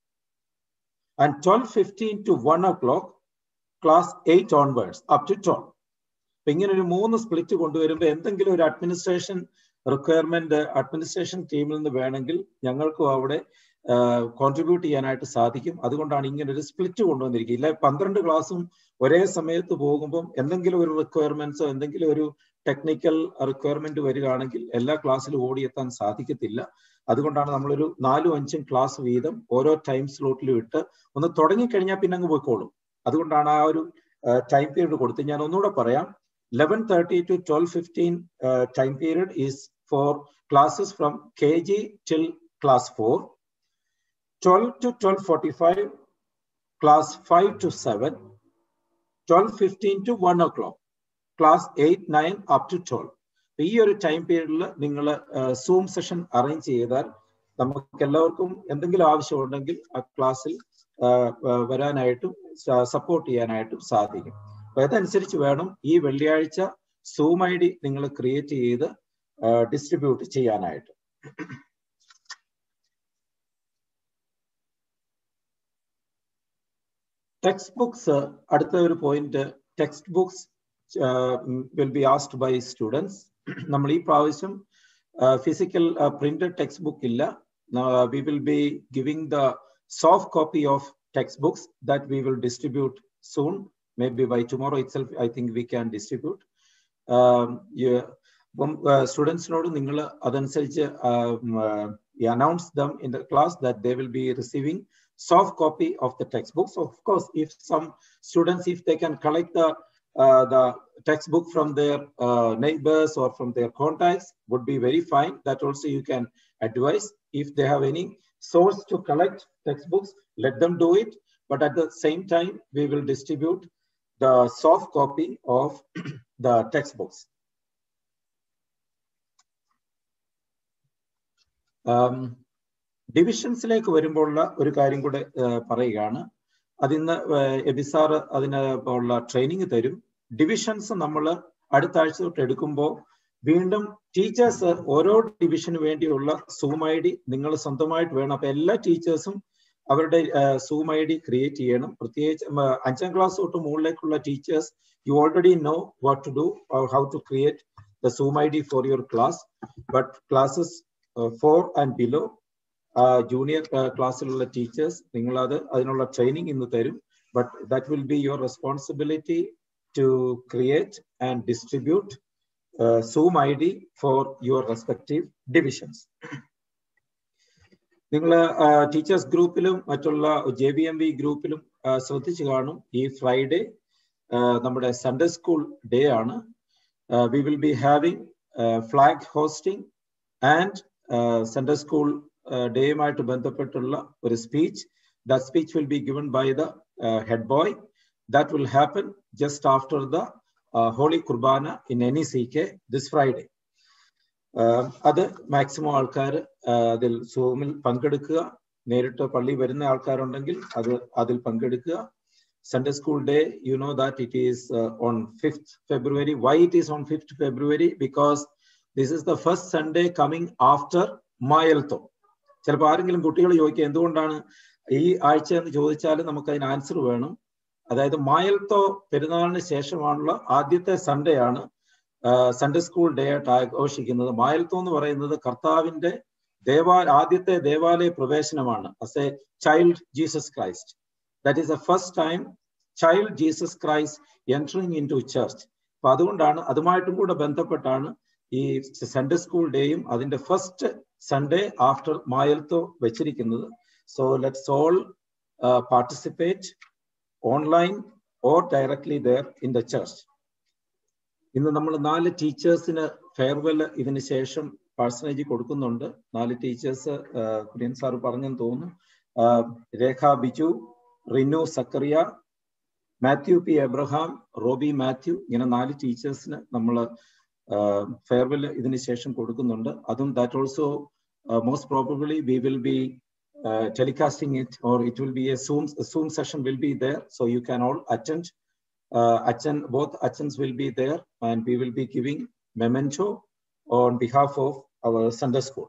and twelve fifteen to one o'clock class eight onwards up to twelve അപ്പൊ ഇങ്ങനെ ഒരു മൂന്ന് സ്പ്ലിറ്റ് കൊണ്ടുവരുമ്പോൾ എന്തെങ്കിലും ഒരു അഡ്മിനിസ്ട്രേഷൻ റിക്വയർമെന്റ് അഡ്മിനിസ്ട്രേഷൻ ടീമിൽ നിന്ന് വേണമെങ്കിൽ ഞങ്ങൾക്കും അവിടെ കോൺട്രിബ്യൂട്ട് ചെയ്യാനായിട്ട് സാധിക്കും അതുകൊണ്ടാണ് ഇങ്ങനെ ഒരു സ്പ്ലിറ്റ് കൊണ്ടുവന്നിരിക്കുക ഇല്ല പന്ത്രണ്ട് ക്ലാസ്സും ഒരേ സമയത്ത് പോകുമ്പം എന്തെങ്കിലും ഒരു റിക്വയർമെന്റ്സോ എന്തെങ്കിലും ഒരു ടെക്നിക്കൽ റിക്വയർമെന്റ് വരികയാണെങ്കിൽ എല്ലാ ക്ലാസ്സിലും ഓടിയെത്താൻ സാധിക്കത്തില്ല അതുകൊണ്ടാണ് നമ്മളൊരു നാലും അഞ്ചും ക്ലാസ് വീതം ഓരോ ടൈം സ്ലോട്ടിലും ഇട്ട് ഒന്ന് തുടങ്ങിക്കഴിഞ്ഞാൽ പിന്നെ അങ്ങ് പോയിക്കോളും അതുകൊണ്ടാണ് ആ ഒരു ടൈം പീരീഡ് കൊടുത്ത് ഞാൻ ഒന്നുകൂടെ പറയാം eleven thirty to twelve fifteen time period is for classes from K G till class four twelve to twelve forty five class five to seven twelve fifteen to one o'clock class eight nine up to twelve ഈ ഒരു time പീരീഡിൽ നിങ്ങൾ zoom session arrange ചെയ്താൽ നമുക്ക് എല്ലാവർക്കും എന്തെങ്കിലും ആവശ്യമുണ്ടെങ്കിൽ ആ ക്ലാസ്സിൽ വരാനായിട്ടും സപ്പോർട്ട് ചെയ്യാനായിട്ടും സാധിക്കും അപ്പൊ അതനുസരിച്ച് വേണം ഈ വെള്ളിയാഴ്ച സൂം ഐ ഡി നിങ്ങൾ ക്രിയേറ്റ് ചെയ്ത് ഡിസ്ട്രിബ്യൂട്ട് ചെയ്യാനായിട്ട് ടെക്സ്റ്റ് ബുക്സ് അടുത്ത ഒരു point text books will be asked by students നമ്മൾ ഈ പ്രാവശ്യം ഫിസിക്കൽ പ്രിന്റഡ് ടെക്സ്റ്റ് ബുക്ക് ഇല്ല we will be giving the soft copy of textbooks that we will distribute soon. Maybe by tomorrow itself, I think we can distribute. Um, yeah. സ്റ്റുഡൻസിനോട് നിങ്ങൾ അതനുസരിച്ച് announce them in the class that they will be receiving soft copy of the text books of course if some students if they can collect the the textbook from their uh, neighbors or from their contacts would be very fine. That also you can advise. If they have any source to collect textbooks, let them do it. But at the same time, we will distribute the soft copy of the textbooks. ഡിവിഷൻസിലേക്ക് വരുമ്പോഴുള്ള ഒരു കാര്യം കൂടെ പറയുകയാണ് അതിന്ന് എബിസാർ അതിന് ഉള്ള training തരും ഡിവിഷൻസ് നമ്മൾ അടുത്ത ആഴ്ച തൊട്ട് എടുക്കുമ്പോൾ വീണ്ടും ടീച്ചേഴ്സ് ഓരോ ഡിവിഷന് വേണ്ടിയുള്ള സൂം ഐ ഡി നിങ്ങൾ സ്വന്തമായിട്ട് വേണം അപ്പൊ എല്ലാ ടീച്ചേഴ്സും അവരുടെ സൂം ഐ ഡി ക്രിയേറ്റ് ചെയ്യണം പ്രത്യേകിച്ച് അഞ്ചാം ക്ലാസ് തൊട്ട് മുകളിലേക്കുള്ള teachers you already know what to do how to create the Zoom I D for your class but classes four and below junior ക്ലാസ്സിലുള്ള ടീച്ചേഴ്സ് നിങ്ങൾ അത് അതിനുള്ള ട്രെയിനിങ് ഇന്ന് തരും but that will be your responsibility to create and distribute Zoom I D for your respective divisions നിങ്ങൾ teachers ഗ്രൂപ്പിലും മറ്റുള്ള J B M V ഗ്രൂപ്പിലും ശ്രദ്ധിച്ചു കാണും ഈ ഫ്രൈഡേ നമ്മുടെ സൺഡേ സ്കൂൾ ഡേ ആണ് V will be having flag hosting and Sunday school ഡേയുമായിട്ട് ബന്ധപ്പെട്ടുള്ള ഒരു speech the speech will be given by the head boy that will happen just after the holy Qurbana in N E C K this Friday അത് maximum ആൾക്കാർ അതിൽ സൂമിൽ പങ്കെടുക്കുക നേരിട്ട് പള്ളി വരുന്ന ആൾക്കാരുണ്ടെങ്കിൽ അത് അതിൽ പങ്കെടുക്കുക Sunday school day you know that it is on fifth February why it is on fifth February because this is the first Sunday coming after Mayaltho ചിലപ്പോൾ ആരെങ്കിലും കുട്ടികൾ ചോദിക്കുക എന്തുകൊണ്ടാണ് ഈ ആഴ്ച എന്ന് ചോദിച്ചാൽ നമുക്ക് അതിന് ആൻസർ വേണം അതായത് മായൽത്തോ പെരുന്നാളിന് ശേഷമാണുള്ള ആദ്യത്തെ സൺഡേ ആണ് സൺഡേ സ്കൂൾ ഡേ ആയിട്ട് ആഘോഷിക്കുന്നത് മായൽത്തോ എന്ന് പറയുന്നത് കർത്താവിന്റെ ദേവാ ആദ്യത്തെ ദേവാലയ പ്രവേശനമാണ് as a child Jesus Christ that is a first time child Jesus Christ entering into church അപ്പൊ അതുകൊണ്ടാണ് അതുമായിട്ടും കൂടെ ബന്ധപ്പെട്ടാണ് ഈ സൺഡേ സ്കൂൾ ഡേയും അതിന്റെ ഫസ്റ്റ് സൺഡേ ആഫ്റ്റർ മായൽത്തോ വെച്ചിരിക്കുന്നത് so let's all participate online or directly there in the church ഇന്ന് നമ്മൾ നാല് ടീച്ചേഴ്സിന് ഫെയർവെൽ ഇതിന് ശേഷം പേഴ്സണേജ് കൊടുക്കുന്നുണ്ട് നാല് ടീച്ചേഴ്സ് കുര്യൻ സാർ പറഞ്ഞെന്ന് തോന്നുന്നു രേഖ ബിജു റിനു സക്കറിയ മാത്യു പി എബ്രഹാം റോബി മാത്യു ഇങ്ങനെ നാല് ടീച്ചേഴ്സിന് നമ്മൾ ഫെയർവെൽ ഇതിന് ശേഷം കൊടുക്കുന്നുണ്ട് അതും that also most probably we will be uh, telecasting it or it will be a Zoom, a Zoom session will be there. So you can all attend. Uh, Achan, both Achans will be there and we will be giving memento on behalf of our Sunday school.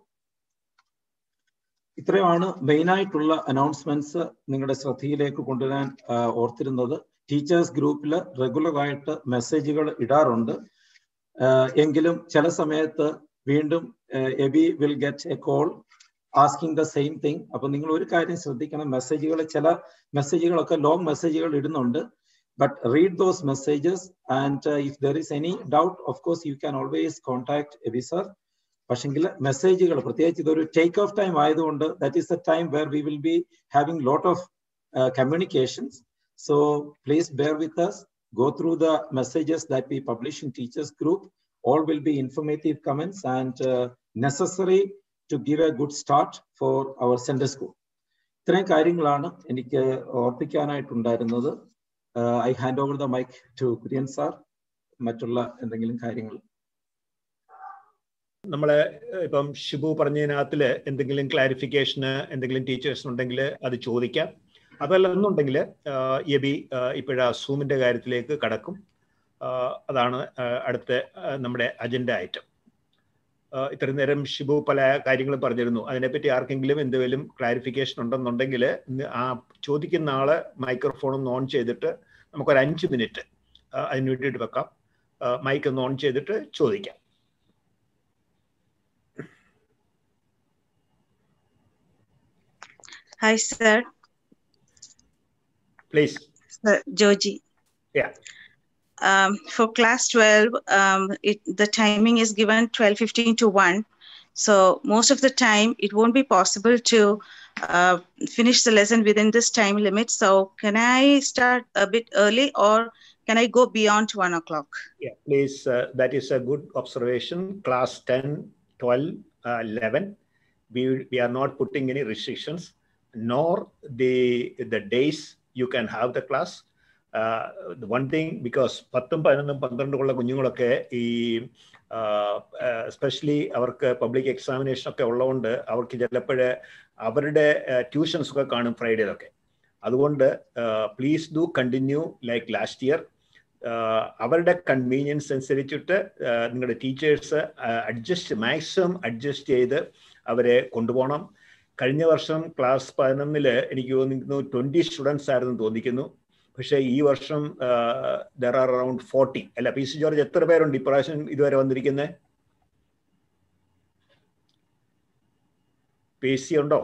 ഇത്രയുമാണ് main ആയിട്ടുള്ള announcements നിങ്ങളുടെ ശ്രദ്ധയിലേക്ക് കൊണ്ടുവരാൻ ഓർത്തിരുന്നത് teachers ഗ്രൂപ്പിൽ regular ആയിട്ട് മെസ്സേജുകൾ ഇടാറുണ്ട് എങ്കിലും ചില സമയത്ത് വീണ്ടും Eby will get a call asking the same thing അപ്പൊ നിങ്ങൾ ഒരു കാര്യം ശ്രദ്ധിക്കണം മെസ്സേജുകൾ ചില മെസ്സേജുകളൊക്കെ ലോങ് മെസ്സേജുകൾ ഇടുന്നുണ്ട് but read those messages and if there is any doubt of course you can always contact Eby sir പക്ഷെങ്കിൽ മെസ്സേജുകൾ പ്രത്യേകിച്ച് ഇതൊരു ടേക്ക് ഓഫ് ടൈം ആയതുകൊണ്ട് that is the time where we will be having lot of communications so please bear with us go through the messages that we publish in teachers group all will be informative comments and uh, necessary to give a good start for our Sunday school. ഇത്രയും കാര്യങ്ങളാണ് എനിക്ക് ഓർപ്പിക്കാനായിട്ടുണ്ടായിരുന്നത് I hand over the mike to Kurian sir മറ്റുള്ള എന്തെങ്കിലും കാര്യങ്ങൾ നമ്മള് ഇപ്പം ഷിബു പറഞ്ഞതിനകത്തില് എന്തെങ്കിലും ക്ലാരിഫിക്കേഷന് എന്തെങ്കിലും ടീച്ചേഴ്സ് ഉണ്ടെങ്കിൽ അത് ചോദിക്കാം അതല്ല എന്നുണ്ടെങ്കിൽ എബി ഇപ്പോഴാ സൂമിന്റെ കാര്യത്തിലേക്ക് കടക്കും അതാണ് അടുത്ത നമ്മുടെ അജണ്ട ഐറ്റം ഇത്രയും നേരം ഷിബു പല കാര്യങ്ങളും പറഞ്ഞിരുന്നു അതിനെപ്പറ്റി ആർക്കെങ്കിലും എന്തെങ്കിലും ക്ലാരിഫിക്കേഷൻ ഉണ്ടെന്നുണ്ടെങ്കിൽ ആ ചോദിക്കുന്ന ആള് മൈക്രോഫോൺ ഒന്ന് ഓൺ ചെയ്തിട്ട് നമുക്കൊരു അഞ്ച് മിനിറ്റ് അതിന് വേണ്ടിയിട്ട് വെക്കാം മൈക്ക് ഒന്ന് ഓൺ ചെയ്തിട്ട് ചോദിക്കാം Hi, sir. Please. Sir, Joji. Yeah. Um, for class 12, um, it, the timing is given 12.15 to 1. So most of the time, it won't be possible to uh, finish the lesson within this time limit. So can I start a bit early or can I go beyond 1 o'clock? Yeah, please. Uh, that is a good observation. Class 10, 12, uh, 11. we, we are not putting any restrictions, nor the, the days you can have the class. Uh, the one thing, because പത്തും പതിനൊന്നും പന്ത്രണ്ടുമുള്ള കുഞ്ഞുങ്ങളൊക്കെ ഈ especially അവർക്ക് public examination ഒക്കെ ഉള്ളതുകൊണ്ട് അവർക്ക് ചിലപ്പോൾ അവരുടെ ട്യൂഷൻസ് ഒക്കെ കാണും ഫ്രൈഡേയിലൊക്കെ അതുകൊണ്ട് please do continue like last year അവരുടെ കൺവീനിയൻസ് അനുസരിച്ചിട്ട് നിങ്ങളുടെ ടീച്ചേഴ്സ് അഡ്ജസ്റ്റ് മാക്സിമം അഡ്ജസ്റ്റ് ചെയ്ത് അവരെ കൊണ്ടുപോകണം കഴിഞ്ഞ വർഷം ക്ലാസ് പതിനൊന്നില് എനിക്ക് തോന്നിക്കുന്നു ട്വന്റി സ്റ്റുഡൻസ് ആയിരുന്നു തോന്നിക്കുന്നു പക്ഷേ ഈ വർഷം ദർ ആർ അറൌണ്ട് ഫോർട്ടി അല്ല പി സി ജോർജ് എത്ര പേരുണ്ട് ഇപ്രാവശ്യം ഇതുവരെ വന്നിരിക്കുന്നത് പി സി ഉണ്ടോ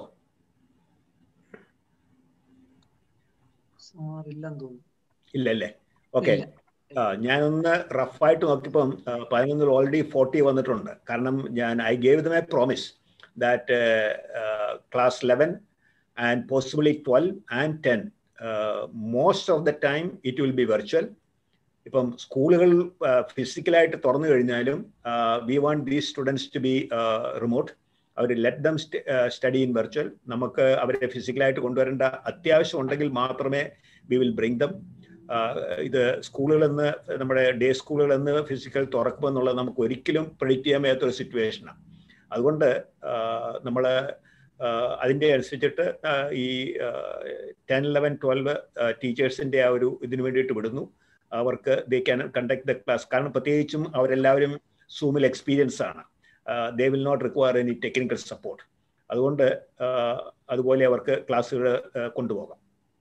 ഇല്ല അല്ലേ ഓക്കെ ഞാനൊന്ന് റഫായിട്ട് നോക്കിയപ്പം പതിനൊന്നിൽ ഓൾറെഡി ഫോർട്ടി വന്നിട്ടുണ്ട് കാരണം ഞാൻ I gave them a promise that class eleven and possibly twelve and ten most of the time it will be virtual ഇപ്പം സ്കൂളുകൾ ഫിസിക്കലായിട്ട് തുറന്നു കഴിഞ്ഞാലും we want these students to be remote അവർ let them study in virtual നമുക്ക് അവരെ ഫിസിക്കലായിട്ട് കൊണ്ടുവരേണ്ട അത്യാവശ്യം ഉണ്ടെങ്കിൽ മാത്രമേ വി വിൽ ബ്രിങ് ദം ഇത് സ്കൂളുകൾ എന്ന് നമ്മുടെ ഡേ സ്കൂളുകൾ എന്ന് ഫിസിക്കൽ തുറക്കുമെന്നുള്ളത് നമുക്ക് ഒരിക്കലും പ്രെഡിക്റ്റ് ചെയ്യാൻ മേത്തൊരു സിറ്റുവേഷനാണ് അതുകൊണ്ട് നമ്മൾ അതിൻ്റെ അനുസരിച്ചിട്ട് ഈ ടെൻ ലെവൻ ട്വൽവ് ടീച്ചേഴ്സിൻ്റെ ആ ഒരു ഇതിനു വേണ്ടിയിട്ട് വിടുന്നു അവർക്ക് they can conduct the class കാരണം പ്രത്യേകിച്ചും അവരെല്ലാവരും സൂമിൽ എക്സ്പീരിയൻസ് ആണ് they will not require any technical support അതുകൊണ്ട് അതുപോലെ അവർക്ക് ക്ലാസ്സുകൾ കൊണ്ടുപോകാം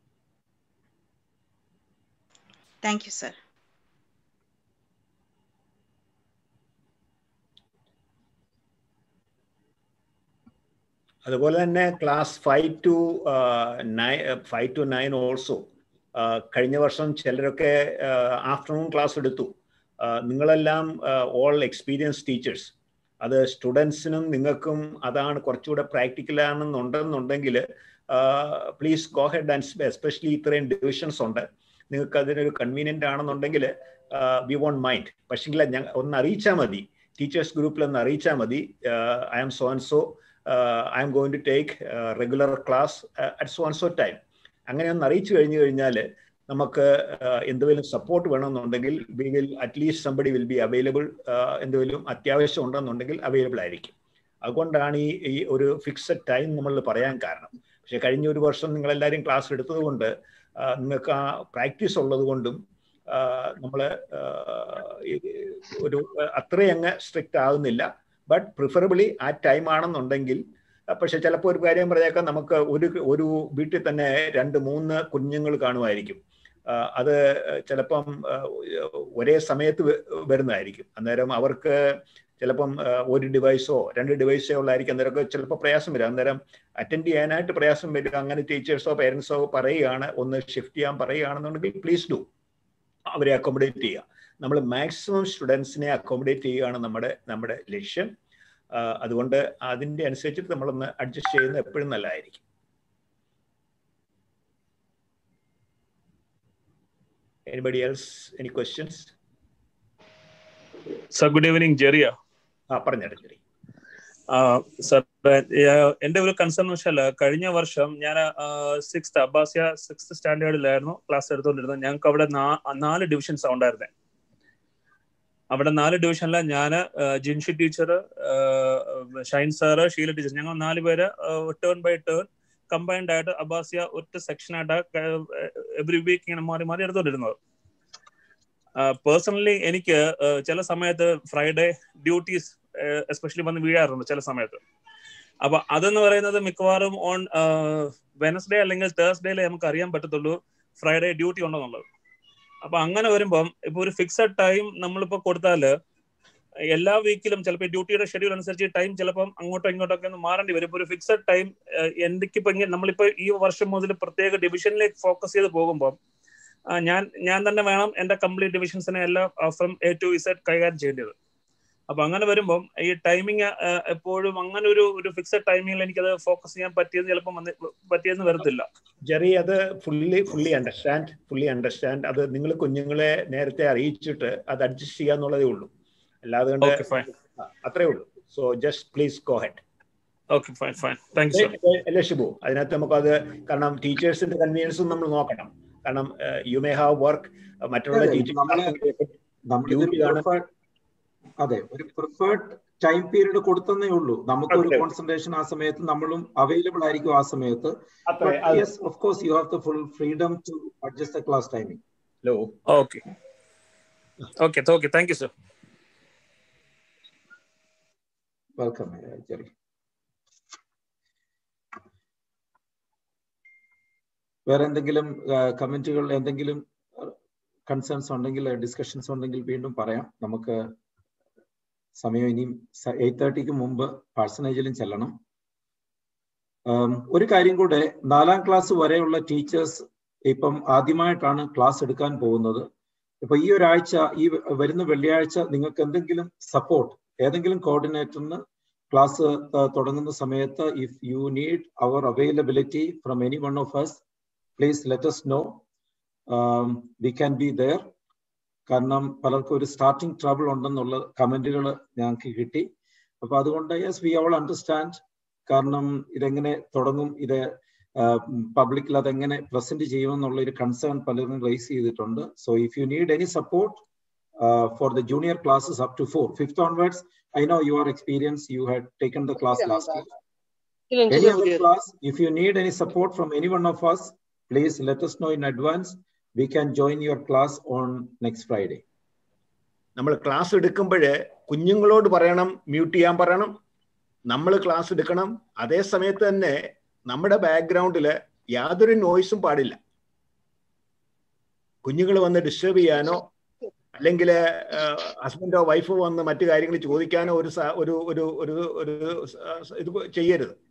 Thank you, sir. അതുപോലെ തന്നെ class five to nine five to nine also കഴിഞ്ഞ വർഷം ചിലരൊക്കെ ആഫ്റ്റർനൂൺ ക്ലാസ് എടുത്തു നിങ്ങളെല്ലാം ഓൾ എക്സ്പീരിയൻസ് ടീച്ചേഴ്സ് അത് സ്റ്റുഡൻസിനും നിങ്ങൾക്കും അതാണ് കുറച്ചുകൂടെ പ്രാക്ടിക്കൽ ആണെന്നുണ്ടെന്നുണ്ടെങ്കിൽ please go ahead and especially ഇത്രയും ഡിവിഷൻസ് ഉണ്ട് നിങ്ങൾക്ക് അതിനൊരു കൺവീനിയൻ്റ് ആണെന്നുണ്ടെങ്കിൽ വി വോണ്ട് മൈൻഡ് പക്ഷേങ്കിൽ ഞങ്ങൾ ഒന്ന് അറിയിച്ചാൽ മതി ടീച്ചേഴ്സ് ഗ്രൂപ്പിൽ ഒന്ന് അറിയിച്ചാൽ മതി I am so and so I am going to take regular class at so and so time അങ്ങനെ ഒന്ന് അറിയിച്ചു കഴിഞ്ഞു കഴിഞ്ഞാൽ നമുക്ക് എന്തെങ്കിലും സപ്പോർട്ട് വേണമെന്നുണ്ടെങ്കിൽ we will at least somebody will be available എന്തെങ്കിലും അത്യാവശ്യം ഉണ്ടെന്നുണ്ടെങ്കിൽ അവൈലബിൾ ആയിരിക്കും അതുകൊണ്ടാണ് ഈ ഈ ഒരു ഫിക്സഡ് ടൈം നമ്മൾ പറയാൻ കാരണം പക്ഷെ കഴിഞ്ഞ ഒരു വർഷം നിങ്ങളെല്ലാവരും ക്ലാസ് എടുത്തത് കൊണ്ട് നിങ്ങൾക്ക് ആ പ്രാക്ടീസ് ഉള്ളത് കൊണ്ടും നമ്മൾ ഒരു അത്രയങ്ങ് സ്ട്രിക്റ്റ് ആകുന്നില്ല ബട്ട് പ്രിഫറബിളി ആ ടൈം ആണെന്നുണ്ടെങ്കിൽ പക്ഷെ ചിലപ്പോൾ ഒരു കാര്യം പറഞ്ഞേക്കാം നമുക്ക് ഒരു ഒരു വീട്ടിൽ തന്നെ രണ്ട് മൂന്ന് കുഞ്ഞുങ്ങൾ കാണുമായിരിക്കും അത് ചിലപ്പം ഒരേ സമയത്ത് വരുന്നതായിരിക്കും അന്നേരം അവർക്ക് ചിലപ്പം ഒരു ഡിവൈസോ രണ്ട് ഡിവൈസോ ഉള്ളായിരിക്കും അന്നേരമൊക്കെ ചിലപ്പോൾ പ്രയാസം വരും അന്നേരം അറ്റൻഡ് ചെയ്യാനായിട്ട് പ്രയാസം വരും അങ്ങനെ ടീച്ചേഴ്സോ പേരൻസോ പറയുകയാണ് ഒന്ന് ഷിഫ്റ്റ് ചെയ്യാൻ പറയുകയാണെന്നുണ്ടെങ്കിൽ പ്ലീസ് ഡു അവരെ അക്കോമഡേറ്റ് ചെയ്യുക നമ്മൾ മാക്സിമം സ്റ്റുഡൻസിനെ അക്കോമഡേറ്റ് ചെയ്യുകയാണ് നമ്മുടെ നമ്മുടെ ലക്ഷ്യം അതുകൊണ്ട് അതിൻ്റെ അനുസരിച്ചിട്ട് നമ്മളൊന്ന് അഡ്ജസ്റ്റ് ചെയ്യുന്നത് എപ്പോഴും നല്ലതായിരിക്കും Anybody else? Any questions? Sir, good evening, Jeria. ആ പറഞ്ഞേട്ടെ ജെറി സർ എന്റെ ഒരു കൺസേൺ വെച്ചാൽ കഴിഞ്ഞ വർഷം ഞാൻ സിക്സ്ത് അബ്ബാസിയ സിക്സ്ത് സ്റ്റാൻഡേർഡിലായിരുന്നു ക്ലാസ് എടുത്തുകൊണ്ടിരുന്നത് ഞങ്ങൾക്ക് അവിടെ നാല് ഡിവിഷൻസ് ഉണ്ടായിരുന്നത് അവിടെ നാല് ഡിവിഷനിലെ ഞാൻ Jinshi teacher Shine sir Sheela teacher ഞങ്ങൾ നാല് പേര് ടേൺ ബൈ ടേൺ കമ്പൈൻഡ് ആയിട്ട് അബ്ബാസിയ ഒറ്റ സെക്ഷനായിട്ട് എവറി വീക്ക് ഇങ്ങനെ മാറി മാറി എടുത്തോണ്ടിരുന്നത് പേഴ്സണലി എനിക്ക് ചില സമയത്ത് ഫ്രൈഡേ ഡ്യൂട്ടീസ് എസ്പെഷ്യലി വന്ന് വീഴാറുണ്ട് ചില സമയത്ത് അപ്പൊ അതെന്ന് പറയുന്നത് മിക്കവാറും ഓൺ വെനസ്ഡേ അല്ലെങ്കിൽ തേഴ്സ്ഡേയിലെ നമുക്ക് അറിയാൻ പറ്റത്തുള്ളൂ ഫ്രൈഡേ ഡ്യൂട്ടി ഉണ്ടെന്നുള്ളത് അപ്പൊ അങ്ങനെ വരുമ്പം ഇപ്പൊ ഒരു ഫിക്സഡ് ടൈം നമ്മളിപ്പോ കൊടുത്താല് എല്ലാ വീക്കിലും ചിലപ്പോൾ ഡ്യൂട്ടിയുടെ ഷെഡ്യൂൾ അനുസരിച്ച് ടൈം ചിലപ്പം അങ്ങോട്ടോ ഇങ്ങോട്ടോ ഒക്കെ ഒന്ന് മാറേണ്ടി വരും ഇപ്പൊ ഒരു ഫിക്സഡ് ടൈം എന്തൊക്കെ ഇങ്ങനെ നമ്മളിപ്പോ ഈ വർഷം മുതൽ പ്രത്യേക ഡിവിഷനിലേക്ക് ഫോക്കസ് ചെയ്ത് പോകുമ്പോൾ ഞാൻ ഞാൻ തന്നെ വേണം എന്റെ കംപ്ലീറ്റ് ഡിവിഷൻസിനെ എല്ലാം ഫ്രം എ ടു ഇസെഡ് കൈകാര്യം ചെയ്യേണ്ടത് അപ്പൊ അങ്ങനെ വരുമ്പം ഈ ടൈമിങ് എപ്പോഴും അങ്ങനെ ഒരു ഒരു ഫിക്സഡ് ടൈമിങ്ങിൽ എനിക്കത് ഫോക്കസ് ചെയ്യാൻ പറ്റിയത് ചിലപ്പോൾ പറ്റിയെന്ന് വരത്തില്ല ജെറി അത് fully fully understand fully understand അത് നിങ്ങൾ കുഞ്ഞുങ്ങളെ നേരത്തെ അറിയിച്ചിട്ട് അത് അഡ്ജസ്റ്റ് ചെയ്യാന്നുള്ളതേ ഉള്ളൂ അല്ലാതെ അത്രേ ഉള്ളൂ so just please go head okay fine fine thank you sir അല്ലേ ഷിബു അതിനകത്ത് നമുക്കത് കാരണം ടീച്ചേഴ്സിന്റെ കൺവീനിയൻസും നമ്മൾ നോക്കണം കാരണം യു മേ ഹാവ് വർക്ക് മറ്റുള്ള അതെ, നമ്മള് നമ്മളിതൊരു Duty ആണ്. preferred- അതെ ഒരു പ്രിഫേർഡ് ടൈം പീരീഡ് കൊടുത്തന്നേ ഉള്ളൂ നമുക്ക് ഒരു അതെ. കോൺസെൻട്രേഷൻ ആ സമയത്ത് നമ്മളും അവൈലബിൾ ആയിരിക്കും ആ സമയത്ത് അത്രേ അത് yes of course you have the full freedom to adjust the class timing ലോ okay okay okay thank you sir welcome Jerry വേറെ എന്തെങ്കിലും കമന്റുകൾ എന്തെങ്കിലും കൺസേൺസ് ഉണ്ടെങ്കിൽ ഡിസ്കഷൻസ് ഉണ്ടെങ്കിൽ വീണ്ടും പറയാം നമുക്ക് സമയം ഇനിയും എയ്റ്റ് തേർട്ടിക്ക് മുമ്പ് പേഴ്സണേജിലും ചെല്ലണം ഉം, ഒരു കാര്യം കൂടെ നാലാം ക്ലാസ് വരെയുള്ള ടീച്ചേഴ്സ് ഇപ്പം ആദ്യമായിട്ടാണ് ക്ലാസ് എടുക്കാൻ പോകുന്നത് ഇപ്പൊ ഈ ഒരാഴ്ച ഈ വരുന്ന വെള്ളിയാഴ്ച നിങ്ങൾക്ക് എന്തെങ്കിലും സപ്പോർട്ട് ഏതെങ്കിലും കോർഡിനേറ്ററിന് ക്ലാസ് തുടങ്ങുന്ന സമയത്ത് if you need our availability from any one of us please let us know we can be there കാരണം പലർക്കും ഒരു സ്റ്റാർട്ടിംഗ് ട്രബിൾ ഉണ്ടെന്നുള്ള കമന്റുകൾ ഞങ്ങൾക്ക് കിട്ടി അപ്പൊ അതുകൊണ്ട് യെസ് വി ഓൾ അണ്ടർസ്റ്റാൻഡ് കാരണം ഇതെങ്ങനെ തുടങ്ങും ഇത് പബ്ലിക്കിൽ അതെങ്ങനെ പ്രസന്റ് ചെയ്യുമെന്നുള്ള ഒരു കൺസേൺ പലരും റേസ് ചെയ്തിട്ടുണ്ട് so if you need any support for the junior classes up to four fifth onwards I know your experience you had taken the class last year any other class, if you need any support from any one of us, please let us know in advance. We can join your class on next Friday. നമ്മൾ class എടുക്കുമ്പോൾ കുഞ്ഞുങ്ങളോട് പറയണം mute ചെയ്യാൻ പറയണം നമ്മൾ class എടുക്കണം അതേ സമയത്ത് തന്നെ നമ്മുടെ ബാക്ക്ഗ്രൗണ്ടിൽ യാതൊരു നോയ്സും പാടില്ല കുഞ്ഞുങ്ങൾ വന്ന് ഡിസ്റ്റർബ് ചെയ്യാനോ അല്ലെങ്കിൽ ഹസ്ബൻഡോ വൈഫോ വന്ന് മറ്റു കാര്യങ്ങൾ ചോദിക്കാനോ ഒരു സ- ഒരു ഒരു ഒരു ഒരു സ- ഇത് ചെയ്യരുത്